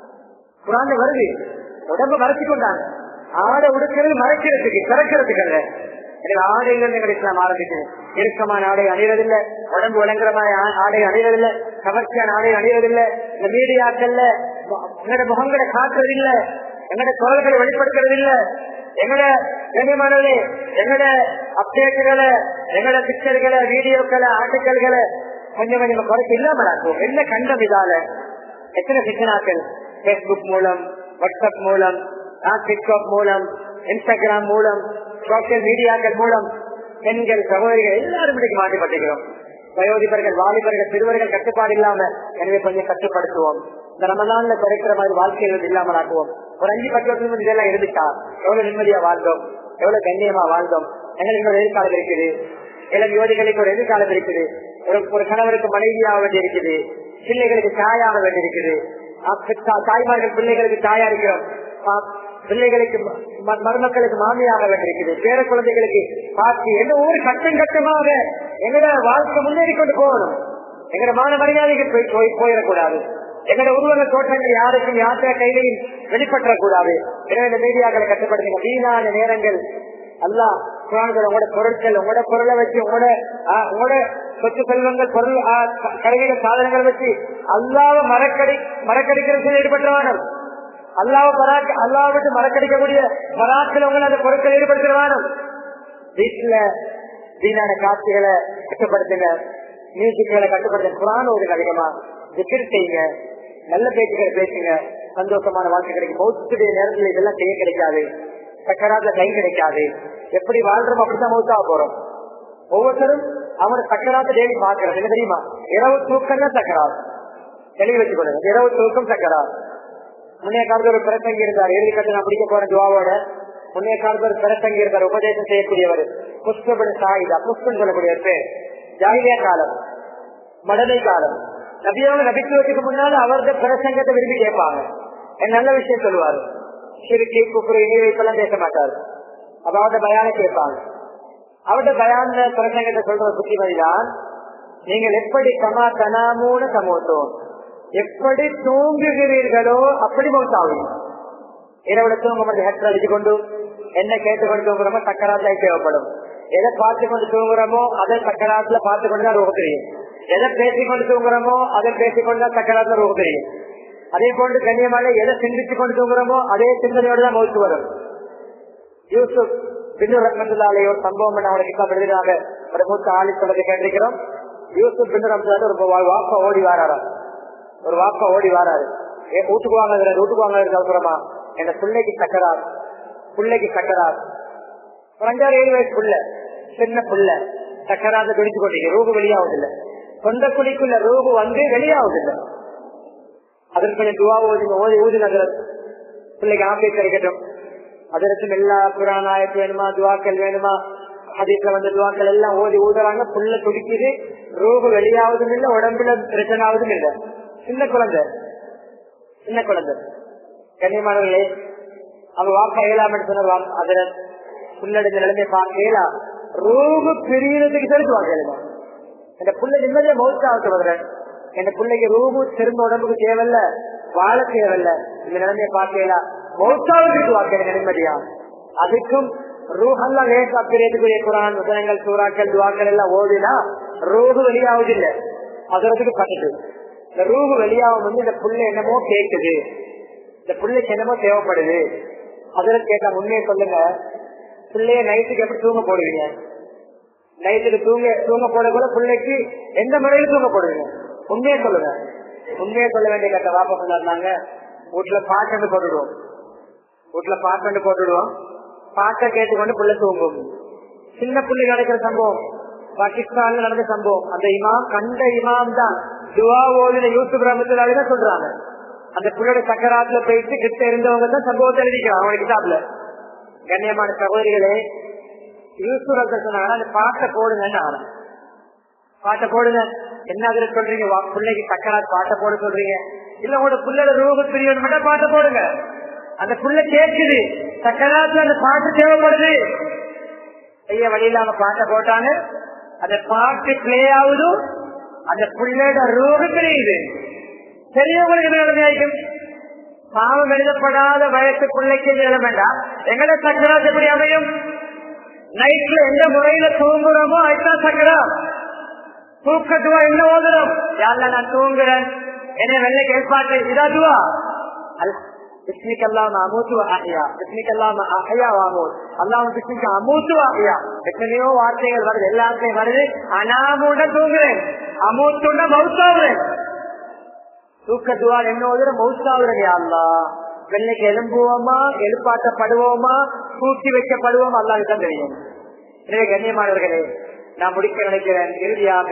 குரான் வருது உடம்ப மறைச்சு கொண்டாங்க ஆடை உடுக்கிறது மறைக்கிறதுக்கு திறக்கிறதுக்கு அல்ல எனக்கு ஆடைகள் எங்க இஸ்லாம் ஆரம்பிக்குது இறுக்கமான ஆடை அணிவதில்லை உடம்பு விளங்குறமான ஆடை அணிவதில்லை கவர்ச்சியான ஆடை அணிவதில்லை இந்த மீடியாக்கள்ல எங்களோட முகங்களை காட்டுறதில்லை எங்களோட குரல்களை வெளிப்படுத்துறது இல்ல எங்கட கண்ணியமானவர்களே எங்கட அப்டேட்டுகளை எங்கட பிக்சர்களை வீடியோக்களை ஆர்டிக்கல்களை கொஞ்சம் கொஞ்சம் குறைச்சு இல்லாம ஆக்கும் என்ன கண்டம் இதால எத்தனை சிக்கனாக்கள் பேஸ்புக் மூலம் வாட்ஸ்அப் மூலம் டிக்டாக் மூலம் இன்ஸ்டாகிராம் மூலம் சோசியல் மீடியாக்கள் மூலம் பெண்கள் சகோதரிகள் எல்லாரும் இன்னைக்கு மாட்டிப்பட்டிருக்கிறோம் வயோதிபர்கள் வாலிபர்கள் சிறுவர்கள் கட்டுப்பாடு இல்லாம எனவே கொஞ்சம் கட்டுப்படுத்துவோம் இந்த ரமதான்ல குறைக்கிற மாதிரி வாழ்க்கையில் இல்லாமல் ஆக்குவோம் ஒரு அஞ்சு பத்து வருஷம் இதெல்லாம் இருந்துட்டா எவ்வளவு நிம்மதியா வாழ்ந்தோம் எவ்வளவு கண்ணியமா வாழ்ந்தோம் எங்களுக்கு ஒரு எதிர்காலம் இருக்குது இளம் யுவதிகளுக்கு ஒரு எதிர்காலம் இருக்குது ஒரு ஒரு கணவருக்கு மனைவியாக வேண்டி இருக்குது பிள்ளைகளுக்கு தாயாக வேண்டி இருக்குது தாய்மார்கள் பிள்ளைகளுக்கு தாயா இருக்கிறோம் பிள்ளைகளுக்கு மருமக்களுக்கு மாமியாக வேண்டியிருக்குது பேர குழந்தைகளுக்கு பாட்டி எந்த ஒவ்வொரு கட்டம் கட்டமாக எங்கட வாழ்க்கை முன்னேறி கொண்டு போகணும் எங்கட மான மரியாதைக்கு போய் போயிடக்கூடாது எங்கட உருவக தோற்றங்கள் யாருக்கும் யாத்திர கையிலையும் வெளிப்பற்றக்கூடாது எனவே இந்த மீடியாக்களை கட்டுப்படுத்துங்க வீணான நேரங்கள் அல்லா குரான்கள் உங்களோட பொருட்கள் உங்களோட பொருளை வச்சு உங்களோட உங்களோட சொத்து செல்வங்கள் பொருள் கடைகளை சாதனங்களை வச்சு அல்லாவ மரக்கடி மரக்கடிக்கிறதுல ஈடுபட்டவானம் அல்லாவ பராக்கு அல்லாவை விட்டு மரக்கடிக்கக்கூடிய பராக்கில் உங்களை அந்த பொருட்கள் ஈடுபடுத்துவானும் வீட்டுல வீணான காட்சிகளை கட்டுப்படுத்துங்க மியூசிக்களை கட்டுப்படுத்துங்க குரான் ஒரு அதிகமா திக்கர் செய்யுங்க நல்ல பேச்சுகளை பேசுங்க சந்தோஷமான வாழ்க்கை கிடைக்கும் மௌத்துடைய நேரத்தில் இதெல்லாம் செய்ய கிடைக்காது சக்கராத்துல கை கிடைக்காது எப்படி வாழ்றோம் அப்படித்தான் மௌத்தாக போறோம் ஒவ்வொருத்தரும் அவனோட சக்கராத்த டெய்லி பாக்குறது என்ன தெரியுமா இரவு தூக்கம் தான் சக்கராத் தெளிவு வச்சு கொடுங்க இரவு தூக்கம் சக்கராத் முன்னைய காலத்துல ஒரு பிரசங்கி இருந்தார் எழுதி கட்டு நான் பிடிக்க போற துவாவோட முன்னைய காலத்துல ஒரு பிரசங்கி இருந்தார் உபதேசம் செய்யக்கூடியவர் புஷ்பபடி சாயுதா புஷ்பன் சொல்லக்கூடிய பேர் ஜாகிரியா காலம் மடலை காலம் நபியோட நபித்துவத்துக்கு முன்னால அவரது பிரசங்கத்தை விரும்பி கேட்பாங்க நல்ல விஷயம் சொல்லுவாரு சிறுக்கி குப்புறு இணை வைப்பெல்லாம் பேச மாட்டாரு அப்ப அவர்கிட்ட பயான கேட்பாங்க அவர்கிட்ட பயான பிரசங்கத்தை சொல்ற புத்திமதிதான் நீங்கள் எப்படி கமா கனாமூன சமோத்தோம் எப்படி தூங்குகிறீர்களோ அப்படி மௌத்தாவீங்க இரவுல தூங்க மட்டும் ஹெட் அடிச்சு கொண்டு என்ன கேட்டுக்கொண்டு தூங்குறோமோ சக்கராத்துல தேவைப்படும் எதை பார்த்து கொண்டு தூங்குறோமோ அதை சக்கராத்துல பார்த்து கொண்டு தான் ரூப தெரியும் எதை பேசிக்கொண்டு தூங்குறோமோ அதை பேசிக்கொண்டு தான் சக்கராத்துல ரூப தெரியும் அதே போன்று கண்ணியமான எதை சிந்திச்சு கொண்டு தூங்குறோமோ அதே சிந்தனையோடு தான் மௌத்து வரும் யூசுப் பின்னு ரத்னத்துலாலே ஒரு சம்பவம் பண்ண அவரை கிட்ட எழுதினாங்க ஒரு மூத்த ஆளி சொல்றது கேட்டிருக்கிறோம் யூசுப் பின்னு ரத்னத்துல ஒரு வாப்பா ஓடி வாராராம் ஒரு வாப்பா ஓடி வாராரு ஏ வீட்டுக்கு வாங்க வீட்டுக்கு வாங்க அவசரமா என் பிள்ளைக்கு சக்கரார் பிள்ளைக்கு சக்கரார் ஒரு அஞ்சாறு ஏழு வயசு புள்ள சின்ன புள்ள சக்கராத பிடிச்சு கொண்டீங்க ரூபு வெளியாவது இல்ல சொந்த குழிக்குள்ள ரூபு வந்து வெளியாவது இல்ல அதற்கு கொஞ்சம் துவா ஓதி ஓதி ஊதினதுல பிள்ளைக்கு ஆம்பை கிடைக்கட்டும் அதற்கு எல்லா புராணாயத்து வேணுமா துவாக்கள் வேணுமா அதிக வந்த துவாக்கள் எல்லாம் ஓதி ஊதுறாங்க புள்ள துடிக்குது ரூபு வெளியாவதும் இல்ல உடம்புல பிரச்சனை ஆவதும் இல்ல சின்ன குழந்தை சின்ன குழந்தை கண்ணியமானவர்களே அவ வாக்கா ஏழாம் சொன்னார் அதுல புள்ளடைந்த நிலைமை பார்க்கலா ரூபு பிரியினதுக்கு தெரிஞ்சு வாங்க இந்த புள்ள நிம்மதியா மௌத்தாக வருகிறேன் இந்த பிள்ளைக்கு ரூபு திரும்ப உடம்புக்கு தேவையில்ல வாழ தேவையில்ல இந்த நிலைமையை பார்க்கலாம் மௌத்தாவுக்கு வாக்கிறேன் நிம்மதியா அதுக்கும் ரூஹெல்லாம் லேசா பிரியத்துக்குரிய குரான் வசனங்கள் சூறாக்கள் துவாக்கள் எல்லாம் ஓடினா ரூபு வெளியாவதில்லை அதற்கு பட்டுட்டு இந்த ரூபு வெளியாகும் வந்து இந்த புள்ள என்னமோ கேட்குது இந்த பிள்ளைக்கு என்னமோ தேவைப்படுது அதில் கேட்டா உண்மையை சொல்லுங்க பிள்ளைய நைட்டுக்கு எப்படி தூங்க போடுவீங்க நைட்டுக்கு தூங்க தூங்க போட கூட பிள்ளைக்கு எந்த முறையில் தூங்க போடுவீங்க உண்மையை சொல்லுங்க உண்மையை சொல்ல வேண்டிய கட்ட வாப்பா சொன்னாங்க வீட்டுல பாட்டு போட்டுடுவோம் வீட்டுல பாட்டு போட்டுடுவோம் பாட்டை கேட்டுக்கொண்டு பிள்ளை தூங்கும் சின்ன பிள்ளை நடக்கிற சம்பவம் பாகிஸ்தான்ல நடந்த சம்பவம் அந்த இமாம் கண்ட இமாம் தான் துவா ஓதின யூசுப் ரமத்துலாலே தான் சொல்றாங்க அந்த பிள்ளையோட சக்கராத்துல போயிட்டு கிட்ட இருந்தவங்க தான் சம்பவத்தை எழுதிக்கிறான் அவனுக்கு கிட்டாப்ல கண்ணியமான சகோதரிகளே யூசுப் சொன்னாங்க அந்த பாட்டை போடுங்கன்னு ஆனேன் பாட்டை போடுங்க என்ன அதுல சொல்றீங்க பிள்ளைக்கு சக்கராத் பாட்டை போட சொல்றீங்க இல்ல உங்களோட பிள்ளையோட ரூப பிரிவு மட்டும் பாட்டை போடுங்க அந்த புள்ள கேட்குது சக்கராத்துல அந்த பாட்டு தேவைப்படுது செய்ய வழி இல்லாம பாட்டை போட்டாங்க அந்த பாட்டு பிளே ஆகுது அந்த பிள்ளையோட ரூப பிரியுது பெரியவங்களுக்கு நிலைமையாയിരിക്കും பாவம் எழுதப்படாத வயசு பிள்ளைக்கு எழுத வேண்டாம் எங்களோட சக்கராத் எப்படி அமையும் நைட்ல எந்த முறையில தூங்குறோமோ அதுதான் சக்கரம் தூக்கத்துவா என்ன ஓதுறோம் யாருல நான் தூங்குறேன் என்ன வெள்ளை கேட்பாட்டு இதாதுவா பிஸ்மிக்கெல்லாம் அமூத்து ஆகையா பிஸ்மிக்கெல்லாம் ஆகையா வாங்குவோம் அல்லாம பிஸ்மிக்கு அமூத்து ஆகையா எத்தனையோ வார்த்தைகள் வருது எல்லாத்தையும் வருது அனாமுடன் தூங்குறேன் அமூத்துடன் மவுத்தாவுறேன் தூக்கத்துவா என்ன ஓதுற மவுத்தாவுறேன் யாருலா வெள்ளைக்கு எலும்புவோமா எழுப்பாட்டப்படுவோமா தூக்கி வைக்கப்படுவோம் அல்லாது தான் தெரியும் எனவே கண்ணியமானவர்களே நான் முடிக்க நினைக்கிறேன் இறுதியாக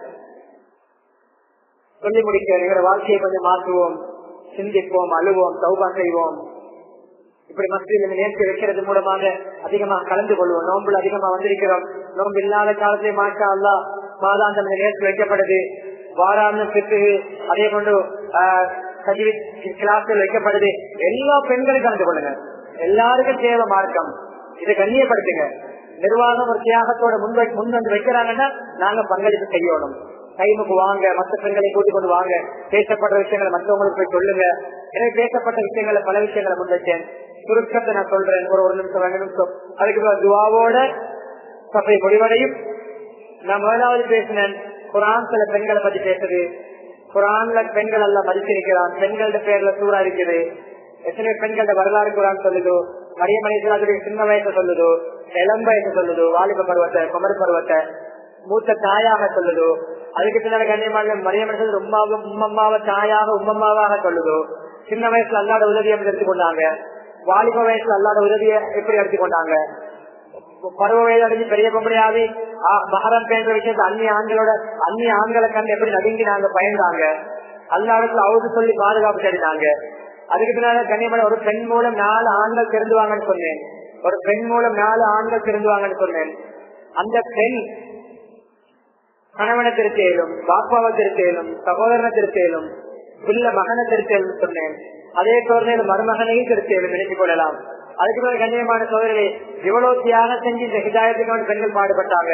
சொல்லி முடிக்க எங்களோட வாழ்க்கையை கொஞ்சம் மாற்றுவோம் சிந்திப்போம் அழுவோம் சௌபா செய்வோம் இப்படி மத்தியில் நேர்த்து வைக்கிறது மூலமாக அதிகமாக கலந்து கொள்வோம் நோன்புல அதிகமா வந்திருக்கிறோம் நோன்பு இல்லாத காலத்திலே மாற்றா அல்லா மாதாந்தம் நேர்த்து வைக்கப்படுது வாராந்தம் சித்து அதே கொண்டு கிளாஸில் வைக்கப்படுது எல்லா பெண்களும் கலந்து கொள்ளுங்க எல்லாருக்கும் தேவை மார்க்கம் இதை கண்ணியப்படுத்துங்க நிர்வாகம் ஒரு தியாகத்தோட முன் முன் வந்து வைக்கிறாங்கன்னா நாங்க பங்களிப்பு செய்யணும் டைமுக்கு வாங்க மற்ற பெண்களை கூட்டிக் கொண்டு வாங்க பேசப்பட்ட விஷயங்களை மற்றவங்களுக்கு போய் சொல்லுங்க எனவே பேசப்பட்ட விஷயங்களை பல விஷயங்களை முன் வச்சேன் சுருக்கத்தை நான் சொல்றேன் ஒரு ஒரு நிமிஷம் ரெண்டு நிமிஷம் அதுக்கு துவாவோட சபை முடிவடையும் நான் முதலாவது பேசினேன் குரான் சில பெண்களை பத்தி பேசுது குரான்ல பெண்கள் எல்லாம் மதிச்சிருக்கிறான் பெண்களோட பேர்ல சூறா இருக்குது எத்தனை பெண்களோட வரலாறு குரான் சொல்லுதோ மரிய மனிதர்களுடைய சின்ன வயசை சொல்லுதோ இளம் வயசு சொல்லுதோ வாலிப பருவத்தை குமர் பருவத்தை மூத்த தாயாக சொல்லுதோ அதுக்கு பின்னாடி கண்ணியமான மரிய மனிதர்கள் உம்மாவும் உம்மம்மாவை தாயாக உம்மம்மாவாக சொல்லுதோ சின்ன வயசுல அல்லாத உதவியை எடுத்துக்கொண்டாங்க வாலிப வயசுல அல்லாத உதவியை எப்படி எடுத்துக்கொண்டாங்க பருவ வயது அடைஞ்சு பெரிய பொம்பளையாவி மகரம் பேன்ற விஷயத்த அந்நிய ஆண்களோட அந்நிய ஆண்களை கண்டு எப்படி நடுங்கினாங்க பயந்தாங்க அல்லாடத்துல அவுது சொல்லி பாதுகாப்பு தேடினாங்க அதுக்கு பின்னால கண்ணியமான ஒரு பெண் மூலம் நாலு ஆண்கள் திருந்துவாங்கன்னு சொன்னேன் ஒரு பெண் மூலம் நாலு ஆண்கள் திருந்துவாங்கன்னு சொன்னேன் அந்த பெண் கணவனை திருத்தேலும் பாப்பாவை திருத்தேலும் சகோதரனை திருத்தேலும் பிள்ளை மகனை திருத்தேலும் சொன்னேன் அதே சோதனையில் மருமகனையும் திருத்தேலும் நினைத்துக் கொள்ளலாம் அதுக்கு பிறகு கண்ணியமான சோதரே இவ்வளவு தியாகம் செஞ்சு இந்த ஹிதாயத்துக்கான பெண்கள் பாடுபட்டாங்க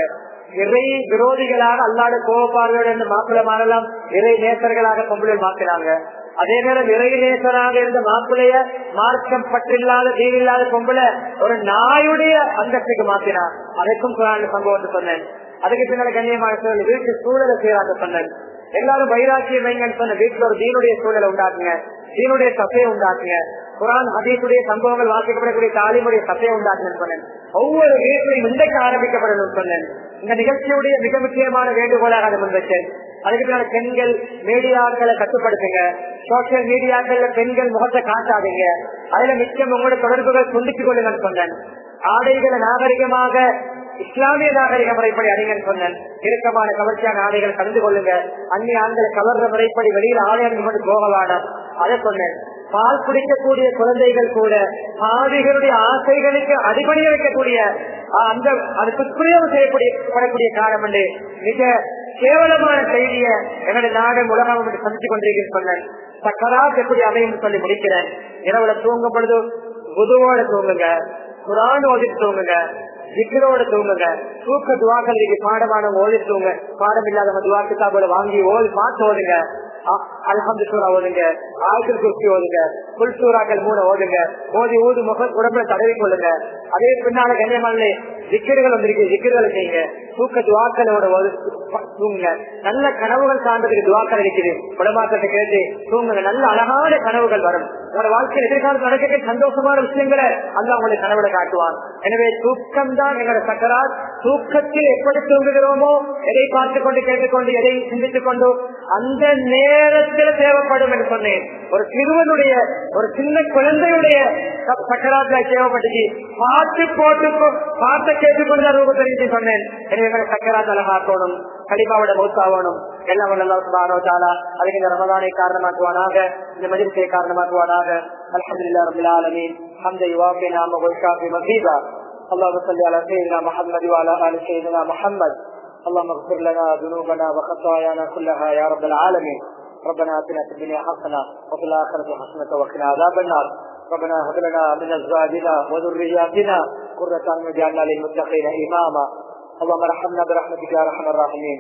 இறை விரோதிகளாக அல்லாட கோபப்பார்வையோட இருந்த மாப்பிள்ளை மாறலாம் இறை நேசர்களாக பொம்பளை மாத்தினாங்க அதே நேரம் இறை நேசராக இருந்த மாப்பிள்ளைய மார்க்கம் பற்றில்லாத தீவில்லாத பொம்பளை ஒரு நாயுடைய அந்தஸ்துக்கு மாத்தினார் அதற்கும் குரான் சம்பவத்தை சொன்னேன் அதுக்கு பின்னால கண்ணியமான சூழல் வீட்டு சூழலை சீராக சொன்னேன் எல்லாரும் வைராக்கியம் வைங்கன்னு சொன்ன வீட்டுல ஒரு தீனுடைய சூழலை உண்டாக்குங்க தீனுடைய சபையை உண்டாக்குங்க குரான் ஹதீசுடைய சம்பவங்கள் வாசிக்கப்படக்கூடிய தாலிமுடைய சபையை உண்டாக்குன்னு சொன்னேன் ஒவ்வொரு வீட்டிலையும் இன்றைக்கு ஆரம்பிக்கப்படணும்னு சொன்னேன் இந்த நிகழ்ச்சியுடைய மிக முக்கியமான வேண்டுகோளாக அதை முன்வைச்சேன் அதுக்கு பின்னால பெண்கள் மீடியாக்களை கட்டுப்படுத்துங்க சோசியல் மீடியாக்கள்ல பெண்கள் முகத்தை காட்டாதீங்க அதுல மிச்சம் உங்களோட தொடர்புகள் துண்டித்துக் கொள்ளுங்கன்னு சொன்னேன் ஆடைகளை நாகரிகமாக இஸ்லாமிய நாகரிக முறைப்படி அணிங்கன்னு சொன்னேன் இறுக்கமான கவர்ச்சியான ஆடைகள் கலந்து கொள்ளுங்க அந்நிய ஆண்களை கவர்ற முறைப்படி வெளியில ஆடை அணிந்து கொண்டு போக வேண்டாம் அதை சொன்னேன் பால் குடிக்கக்கூடிய குழந்தைகள் கூட ஆதிகளுடைய ஆசைகளுக்கு அடிபணிய வைக்கக்கூடிய அந்த அது துஷ்பிரயோகம் செய்யப்படக்கூடிய காரணம் என்று மிக கேவலமான செய்திய என்னுடைய நாடு உலகம் என்று சந்தித்துக் கொண்டிருக்கிறேன் சொன்னேன் சக்கராத் எப்படி அமையும் சொல்லி முடிக்கிறேன் இரவுல தூங்கும் பொழுது புதுவோட தூங்குங்க குரான் ஓதிட்டு தூங்குங்க ஜிக்கரோட தூங்குங்க தூக்க துவாக்கள் இன்னைக்கு பாடமானவங்க ஓதி தூங்க பாடம் இல்லாதவங்க துவா கிதாபோட வாங்கி ஓதி பார்த்து ஓதுங்க அல்ஹம்து சூரா ஓதுங்க ஆயுள் குஸ்தி ஓதுங்க புல் சூறாக்கள் மூணு ஓதுங்க ஓதி ஊது முக உடம்புல தடவி கொள்ளுங்க அதே பின்னால கண்ணியமான ஜிக்கர்கள் வந்திருக்கு ஜிக்கர்களை செய்யுங்க தூக்க துவாக்களோட தூங்குங்க நல்ல கனவுகள் சார்ந்ததுக்கு துவாக்கள் இருக்குது குடமாக்கத்தை கேட்டு தூங்குங்க நல்ல அழகான கனவுகள் வரும் உங்களோட வாழ்க்கையில் எதிர்காலம் நடக்க சந்தோஷமான விஷயங்களை அந்த அவங்களுடைய கனவுல காட்டுவான் எனவே தூக்கம் தான் எங்களோட சக்கரால் தூக்கத்தில் எப்படி தூங்குகிறோமோ எதை பார்த்து கொண்டு கேட்டுக்கொண்டு எதை சிந்தித்துக் கொண்டு அந்த நேரத்தில் தேவைப்படும் என்று சொன்னேன் ஒரு சிறுவனுடைய ஒரு சின்ன குழந்தையுடைய சக்கராத்துல தேவைப்பட்டுச்சு பார்த்து போட்டு பார்த்து கேட்டுக்கொண்டு ரூப தெரிஞ்சு சொன்னேன் எனவே எங்களை சக்கராத் அழகாக்கணும் கலிமாவோட மௌத்தாகணும் எல்லாம் வல்லா அதுக்கு இந்த ரமதானை காரணமாக்குவானாக இந்த மதிப்பை காரணமாக்குவானாக அலமதுல்லா ரபில் ஆலமீன் حمد يوافي نعمه ويكافي مزيدا اللهم صل على سيدنا محمد وعلى ال سيدنا محمد اللهم اغفر لنا ذنوبنا وخطايانا كلها يا رب العالمين ربنا اتنا في الدنيا حسنه وفي الاخره حسنه وقنا عذاب النار ربنا هب لنا من ازواجنا وذرياتنا قرة اعين واجعلنا للمتقين اماما اللهم ارحمنا برحمتك يا ارحم الراحمين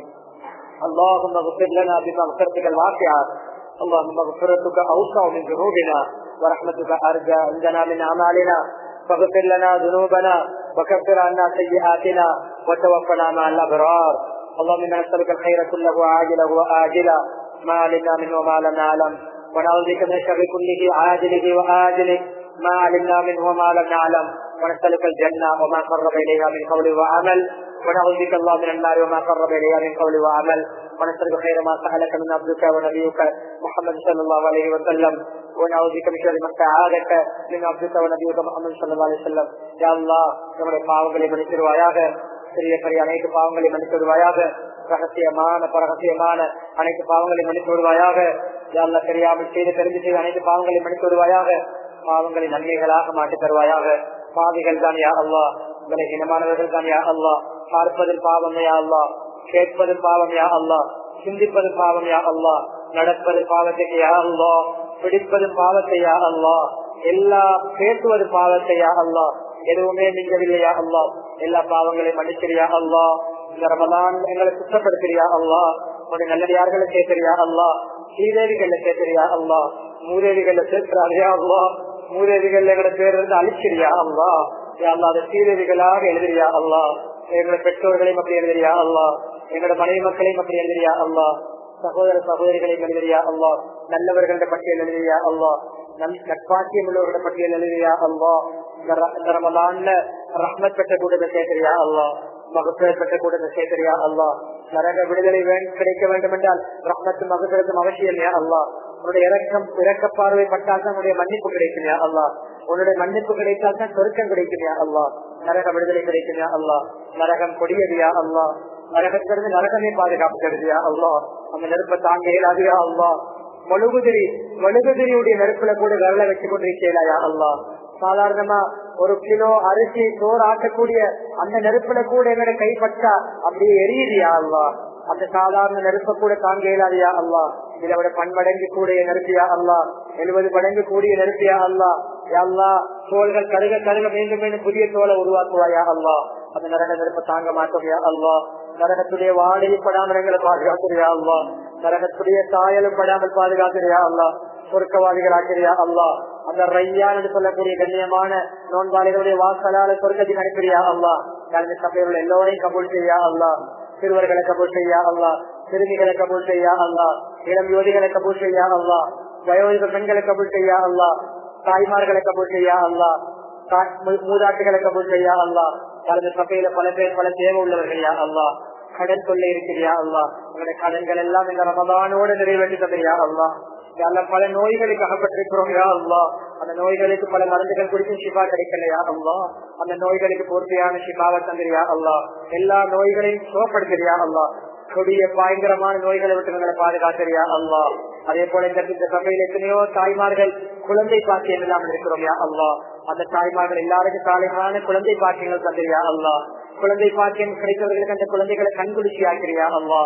اللهم اغفر لنا بمغفرتك الواسعه اللهم مغفرتك اوسع من ذنوبنا ورحمتك ارجى عندنا من اعمالنا فاغفر لنا ذنوبنا وكفر عنا سيئاتنا وتوفنا مع الابرار اللهم انا نسالك الخير كله عاجله واجله ما علمنا منه وما لم نعلم ونعوذ بك من الشر كله عاجله واجله ما علمنا منه وما لم نعلم ونسالك الجنه وما قرب اليها من قول وعمل ونعوذ بك الله من النار وما قرب اليها من قول وعمل ونسالك خير ما سالك من عبدك ونبيك محمد صلى الله عليه وسلم ونعوذ بك من شر ما استعاذك من عبدك ونبيك محمد صلى الله عليه وسلم يا الله நம்முடைய பாவங்களை மன்னித்திருவாயாக சிறிய பெரிய அனைத்து பாவங்களை மன்னித்து விடுவாயாக ரகசியமான பரகசியமான அனைத்து பாவங்களை மன்னித்து விடுவாயாக யாழ்லா தெரியாமல் செய்து தெரிந்து செய்த அனைத்து பாவங்களை மன்னித்து விடுவாயாக பாவங்களை நன்மைகளாக மாற்றி தருவாயாக பாவிகள் தான் யா அல்லா பலகீனமானவர்கள் தான் யா அல்லா பார்ப்பதில் பாவம் யா அல்லா கேட்பதில் பாவம் யா அல்லா சிந்திப்பது பாவம் யா அல்லா நடப்பது பாவத்துக்கு யா அல்லா பிடிப்பது பாவத்தை யா அல்லா எல்லா பேசுவது பாவத்தை யா அல்லா எதுவுமே மிஞ்சவில்லையா அல்லா எல்லா பாவங்களையும் மன்னிக்கிறியா அல்லா இந்த ரமதான் எங்களை சுத்தப்படுத்துறியா அல்லா உடைய நல்லடியார்களை சேர்க்கிறியா அல்லா ஸ்ரீதேவிகள்ல சேர்க்கிறியா அல்லா மூதேவிகள்ல சேர்க்கிறாரியா அல்லா மூதேவிகள் எங்களை பேர் இருந்து அழிச்சிரியா அல்லா அல்லா அதை ஸ்ரீதேவிகளாக எழுதுறியா அல்லா எங்களோட பெற்றோர்களையும் அப்படி எழுதுறியா அல்லா எங்களோட மனைவி மக்களையும் அப்படி எழுதுறியா அல்லா சகோதர சகோதரிகளையும் எழுதுறியா அல்லா நல்லவர்களோட பட்டியல் எழுதுறியா அல்லா நட்பாக்கியம் உள்ளவர்களோட பட்டியல் எழுதுறியா அல்லா இந்த ரமலான்ல ரஹ்மத் பெற்ற கூட்டத்தை சேர்க்கிறியா அல்லா மகசூல் பெற்ற கூட்டத்தை சேர்க்கிறியா அல்லா நரக விடுதலை கிடைக்க வேண்டும் என்றால் ரஹ்மத்து மகசூலத்தும் அவசியம் அல்லா உன்னுடைய இறக்கம் இறக்க பார்வை பட்டால் தான் உன்னுடைய மன்னிப்பு கிடைக்குமையா அல்லா உன்னுடைய மன்னிப்பு கிடைத்தால் தான் சொருக்கம் கிடைக்குமையா அல்லா நரக விடுதலை கிடைக்குமையா அல்லா நரகம் கொடியதியா அல்லா நரகத்திலிருந்து நரகமே பாதுகாப்பு கருதியா அல்லா அந்த நெருப்பை தாங்க இயலாதியா அல்லா மழுகுதிரி மழுகுதிரியுடைய நெருப்புல கூட விரல வச்சு கொண்டிருக்கலையா அல்லா சாதாரணமா ஒரு கிலோ அரிசி சோறு ஆக்கக்கூடிய அந்த நெருப்புல கூட என்னோட கைப்பட்டா அப்படியே எரியுதியா அல்லா அந்த சாதாரண நெருப்ப கூட தாங்க இயலாதியா அல்லா இதை விட பன்மடங்கு கூடிய நெருப்பியா அல்லா எழுபது மடங்கு கூடிய நெருப்பியா அல்லா அல்லா தோள்கள் கருக கருக மீண்டும் மீண்டும் புதிய தோலை உருவாக்குவாயா அல்லா அந்த நரக நெருப்ப தாங்க மாட்டோம் யா அல்லா நரகத்துடைய வாடையும் படாமல் எங்களை பாதுகாக்கிறியா அல்லா நரகத்துடைய சாயலும் படாமல் பாதுகாக்கிறியா அல்லா சொர்க்கவாதிகளாக்கிறியா அல்லா அந்த ரையான் என்று சொல்லக்கூடிய கண்ணியமான நோன்பாளிகளுடைய வாசலால சொர்க்கத்தில் அனுப்பிறியா அல்லா கலந்து சபையில் எல்லோரையும் கபூல் செய்யா அல்லா சிறுவர்களை கபூல் செய்யா அல்லா சிறுமிகளை கபூல் செய்யா அல்லா இளம் யோதிகளை கபூல் செய்யா அல்லா வயோதிக பெண்களை கபூல் செய்யா அல்லா தாய்மார்களை கபூல் செய்யா அல்லா மூதாட்டிகளை கபூல் செய்யா அல்லா கலந்து சபையில பல பேர் பல தேவை உள்ளவர்களையா அல்லா கடன் கொள்ள இருக்கிறியா அல்லா உங்களுடைய கடன்கள் எல்லாம் இந்த ரமதானோடு நிறைவேற்றி தந்திரியா அல்லா அல்ல பல நோய்களுக்கு அகப்பட்டிருக்கிறோம் யா அல்லா அந்த நோய்களுக்கு பல மருந்துகள் குடிக்கும் ஷிபா கிடைக்கலையா அல்லா அந்த நோய்களுக்கு பூர்த்தியான ஷிபாவை தந்திரியா அல்லா எல்லா நோய்களையும் சுகப்படுத்துறியா அல்லா கொடிய பயங்கரமான நோய்களை விட்டு எங்களை பாதுகாக்கிறியா அல்லா அதே போல இந்த சபையில் எத்தனையோ தாய்மார்கள் குழந்தை பாக்கியம் இல்லாமல் இருக்கிறோம் யா அல்லா அந்த தாய்மார்கள் எல்லாருக்கும் தாலைமான குழந்தை பாக்கியங்கள் தந்திரியா அல்லா குழந்ை பாக்கியம் கிடைத்தவர்களுக்கு அந்த குழந்தைகளை கண்குளிச்சி ஆக்கிறியா அல்லா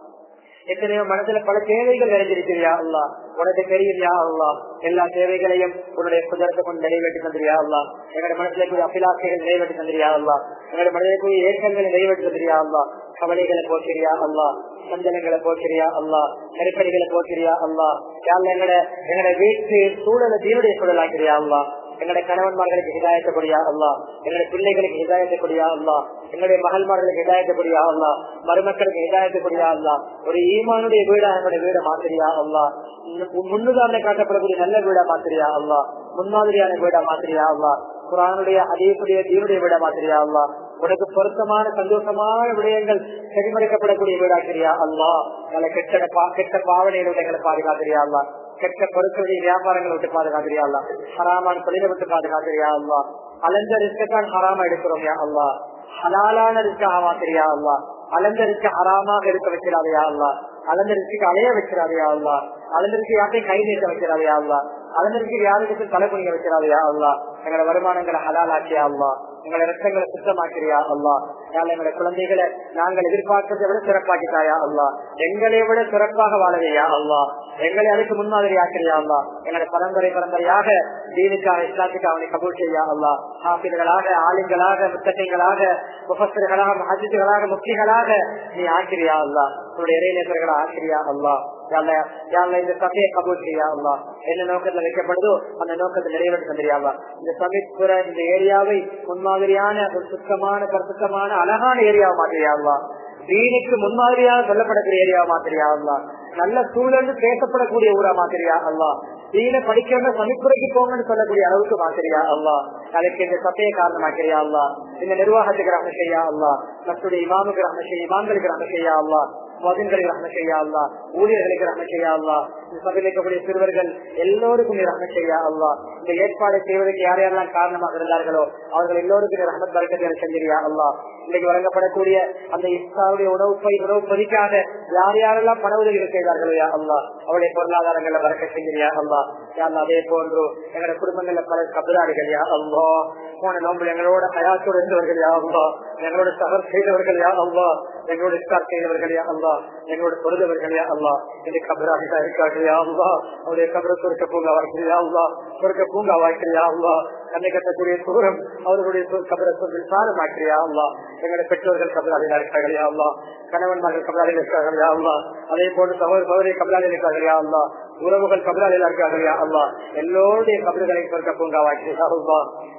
எத்தனையோ மனசுல பல தேவைகள் நிறைஞ்சிருக்கிறியா அல்லா உனக்கு தெரியுறியா அல்லா எல்லா தேவைகளையும் உன்னுடைய குதிரத்தை கொண்டு நிறைவேற்றி தந்திரியா அல்லா எங்களுடைய மனசுல கூடிய அபிலாசைகள் நிறைவேற்றி தந்திரியா அல்லா எங்களுடைய மனதில் கூடிய ஏக்கங்களை நிறைவேற்றி தந்திரியா அல்லா கவலைகளை போக்கிறியா அல்லா சஞ்சலங்களை போக்கிறியா அல்லா நெருக்கடிகளை போக்கிறியா அல்லா எங்கட எங்கட வீட்டு சூழலை தீனுடைய சூழலாக்கிறியா அல்லா எங்களுடைய கணவன்மார்களுக்கு ஹிதாயத்தை கொடியா அல்லா எங்களுடைய பிள்ளைகளுக்கு ஹிதாயத்தை கொடியா அல்லா எங்களுடைய மகள்மார்களுக்கு ஹிதாயத்தை கொடியா அல்லா மருமக்களுக்கு ஹிதாயத்தை கொடியா அல்லா ஒரு ஈமானுடைய வீடா எங்களுடைய வீடை மாத்திரியா அல்லா முன்னுதாரணை காட்டப்படக்கூடிய நல்ல வீடா மாத்திரியா அல்லா முன்மாதிரியான வீடா மாத்திரியா அல்லா குரானுடைய அதேக்குரிய தீனுடைய வீடா மாத்திரியா அல்லா உனக்கு பொருத்தமான சந்தோஷமான விடயங்கள் செவிமறைக்கப்படக்கூடிய வீடாக்கிறியா அல்லா நல்ல கெட்ட கெட்ட பாவனைகளை எங்களை பாதுகாக்கிறியா அல்லா கெட்ட பொருட்களுடைய வியாபாரங்களை விட்டு பாதுகாக்கிறியா அல்லா ஹராமான தொழிலை விட்டு பாதுகாக்கிறியா அல்லா அலந்த ரிஸ்கத்தான் ஹராமா எடுக்கிறோம் யா அல்லா ஹலாலான ரிஸ்காக மாத்திரியா அல்லா அலந்த ரிஸ்க ஹராமாக இருக்க வைக்கிறாதையா அல்லா அலந்த ரிஸ்க்கு அலைய வைக்கிறாதையா அல்லா அலந்த ரிஸ்க்கு யார்ட்டையும் கை நீட்ட வைக்கிறாதையா அல்லா அலந்த ரிஸ்க்கு யாருக்கு தலை குனிங்க வைக்கிறாதையா அல்லா எங்களோட வருமானங்களை ஹலால் ஆக்கியா அல்லா எங்களை ரத்தங்களை சுத்தமாக்கிறியா அல்லா எங்களுடைய குழந்தைகளை நாங்கள் எதிர்பார்க்கறதை விட சிறப்பாக்கிட்டாயா அல்லா எங்களை விட சிறப்பாக வாழவையா அல்லா எங்களை அதுக்கு முன்மாதிரி ஆக்கிறியா அல்லா எங்களுடைய பரம்பரை பரம்பரையாக தீனுக்காக இஸ்லாத்துக்கு அவனை கபூல் செய்யா அல்லா ஹாஃபிர்களாக ஆளுங்களாக முத்தகைகளாக முகஸ்தர்களாக மஹஜிதுகளாக முக்திகளாக நீ ஆக்கிரியா அல்லா உன்னுடைய இறைநேசர்களை ஆக்கிரியா அல்லா இந்த சபையை கபூல் செய்யா அல்லா என்ன நோக்கத்துல வைக்கப்படுதோ அந்த நோக்கத்தை நிறைவேற்ற தந்திரியாவா இந்த சமீபுர இந்த ஏரியாவை முன்மாதிரியான ஒரு சுத்தமான பரிசுத்தமான அழகான ஏரியாவை மாத்திரியாவா தீனுக்கு முன்மாதிரியாக சொல்லப்படக்கூடிய ஏரியாவை மாத்திரியா அல்லா நல்ல சூழல் பேசப்படக்கூடிய ஊரா மாத்திரியா அல்லா தீன படிக்கிறவங்க சமிப்புரைக்கு போங்கன்னு சொல்லக்கூடிய அளவுக்கு மாத்திரியா அல்லா அதுக்கு இந்த சபையை காரணமாக்கிறியா அல்லா இந்த நிர்வாகத்துக்கு ரம செய்யா அல்லா நம்முடைய இமாமுக்கு ரம செய்ய இமாம்களுக்கு ரம செய்யா அல்லா மகன்களுக்கு ரம செய்யா அல்லா ஊழியர்களுக்கு ரம செய்யா அல்லா இந்த சபையில் இருக்கக்கூடிய சிறுவர்கள் எல்லோருக்கும் நீ ரம செய்யா அல்லா இந்த ஏற்பாடு செய்வதற்கு யார் யாரெல்லாம் காரணமாக இருந்தார்களோ அவர்கள் எல்லோருக்கும் ரஹமத் பறக்கத்தை செஞ்சிரியா அல்லா இன்னைக்கு வழங்கப்படக்கூடிய அந்த இஸ்லாவுடைய உணவு உணவு பொதிக்காக யார் யாரெல்லாம் பண உதவிகள் செய்தார்களோ யா அல்லா அவருடைய பொருளாதாரங்களை வரக்க செஞ்சிரியா அல்லா யார் அதே போன்று எங்களுடைய குடும்பங்கள்ல பல கபராளிகள் யா அல்லா போன நோம்பு எங்களோட ஹயாத்தோடு இருந்தவர்கள் யா அல்லா எங்களோட சகர் செய்தவர்கள் யா அல்லா எங்களோட இஸ்தார் செய்தவர்கள் யா அல்லா எங்களோட பொருளவர்கள் யா அல்லா இந்த கபராளிகளா இருக்கார்கள் யா அல்லா அவருடைய கபர சொருக்க பூங்கா வாய்க்கிறது யா அல்லா சொருக்க பூங்கா வாய்க்கிறது யா அல்லா கண்ணை கட்டக்கூடிய தூரம் அவர்களுடைய கபர சொல் சாரமாக்கிறியா அல்லா எங்களுடைய பெற்றோர்கள் கபராளிகள் இருக்கிறார்கள் யா அல்லா கணவன்மார்கள் கபராளிகள் இருக்கிறார்கள் யா அல்லா அதே போன்று சகோதர சகோதரி கபராளிகள் இருக்கிறார்கள் யா அல்லா உறவுகள் கபராளிகள் இருக்கிறார்கள் யா அல்லா எல்லோருடைய கபறுகளை சொர்க்க பூங்காவாக்கிறியா அல்லா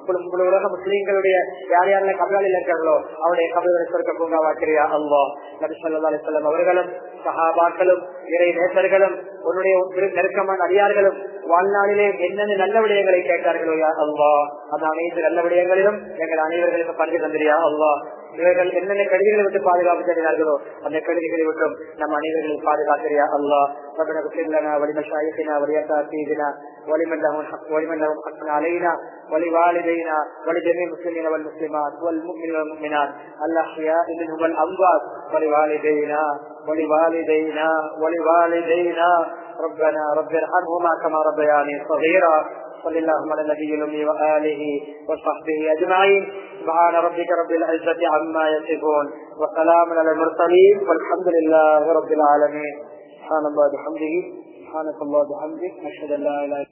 உலக முஸ்லீம்களுடைய யார் யாரெல்லாம் கபராளில் இருக்கிறார்களோ அவருடைய கபறுகளை சொர்க்க பூங்காவாக்கிறியா அல்லா நபி சொல்லா அலிஸ்லாம் அவர்களும் சஹாபாக்களும் இறை நேசர்களும் உன்னுடைய நெருக்கமான அடியார்களும் வாழ்நாளிலே என்னென்ன நல்ல விடயங்களை கேட்டார்களோ யா அல்லா அந்த அனைத்து நல்ல விடயங்களிலும் எங்கள் அனைவர்களுக்கு பங்கு தந்திரியா அல்லா இவர்கள் என்னென்ன கடிதங்களை விட்டு பாதுகாப்பு தருகிறார்களோ அந்த கடிதங்களை விட்டும் நம் அனைவர்களும் பாதுகாக்கிறியா அல்லா ربنا اغفر لنا ولمشايخنا ولأساتذتنا ولمن لهم حق ولمن لهم حق علينا ولوالدينا ولجميع المسلمين والمسلمات والمؤمنين والمؤمنات الأحياء منهم والأموات ولوالدينا ولوالدينا ولوالدينا ربنا رب ارحمهما كما ربياني صغيرا صلى اللهم على النبي الأمي وآله وصحبه أجمعين سبحان ربك رب العزة عما يصفون وسلام على المرسلين والحمد لله رب العالمين سبحان الله بحمده سبحانك الله بحمدك نشهد ان لا اله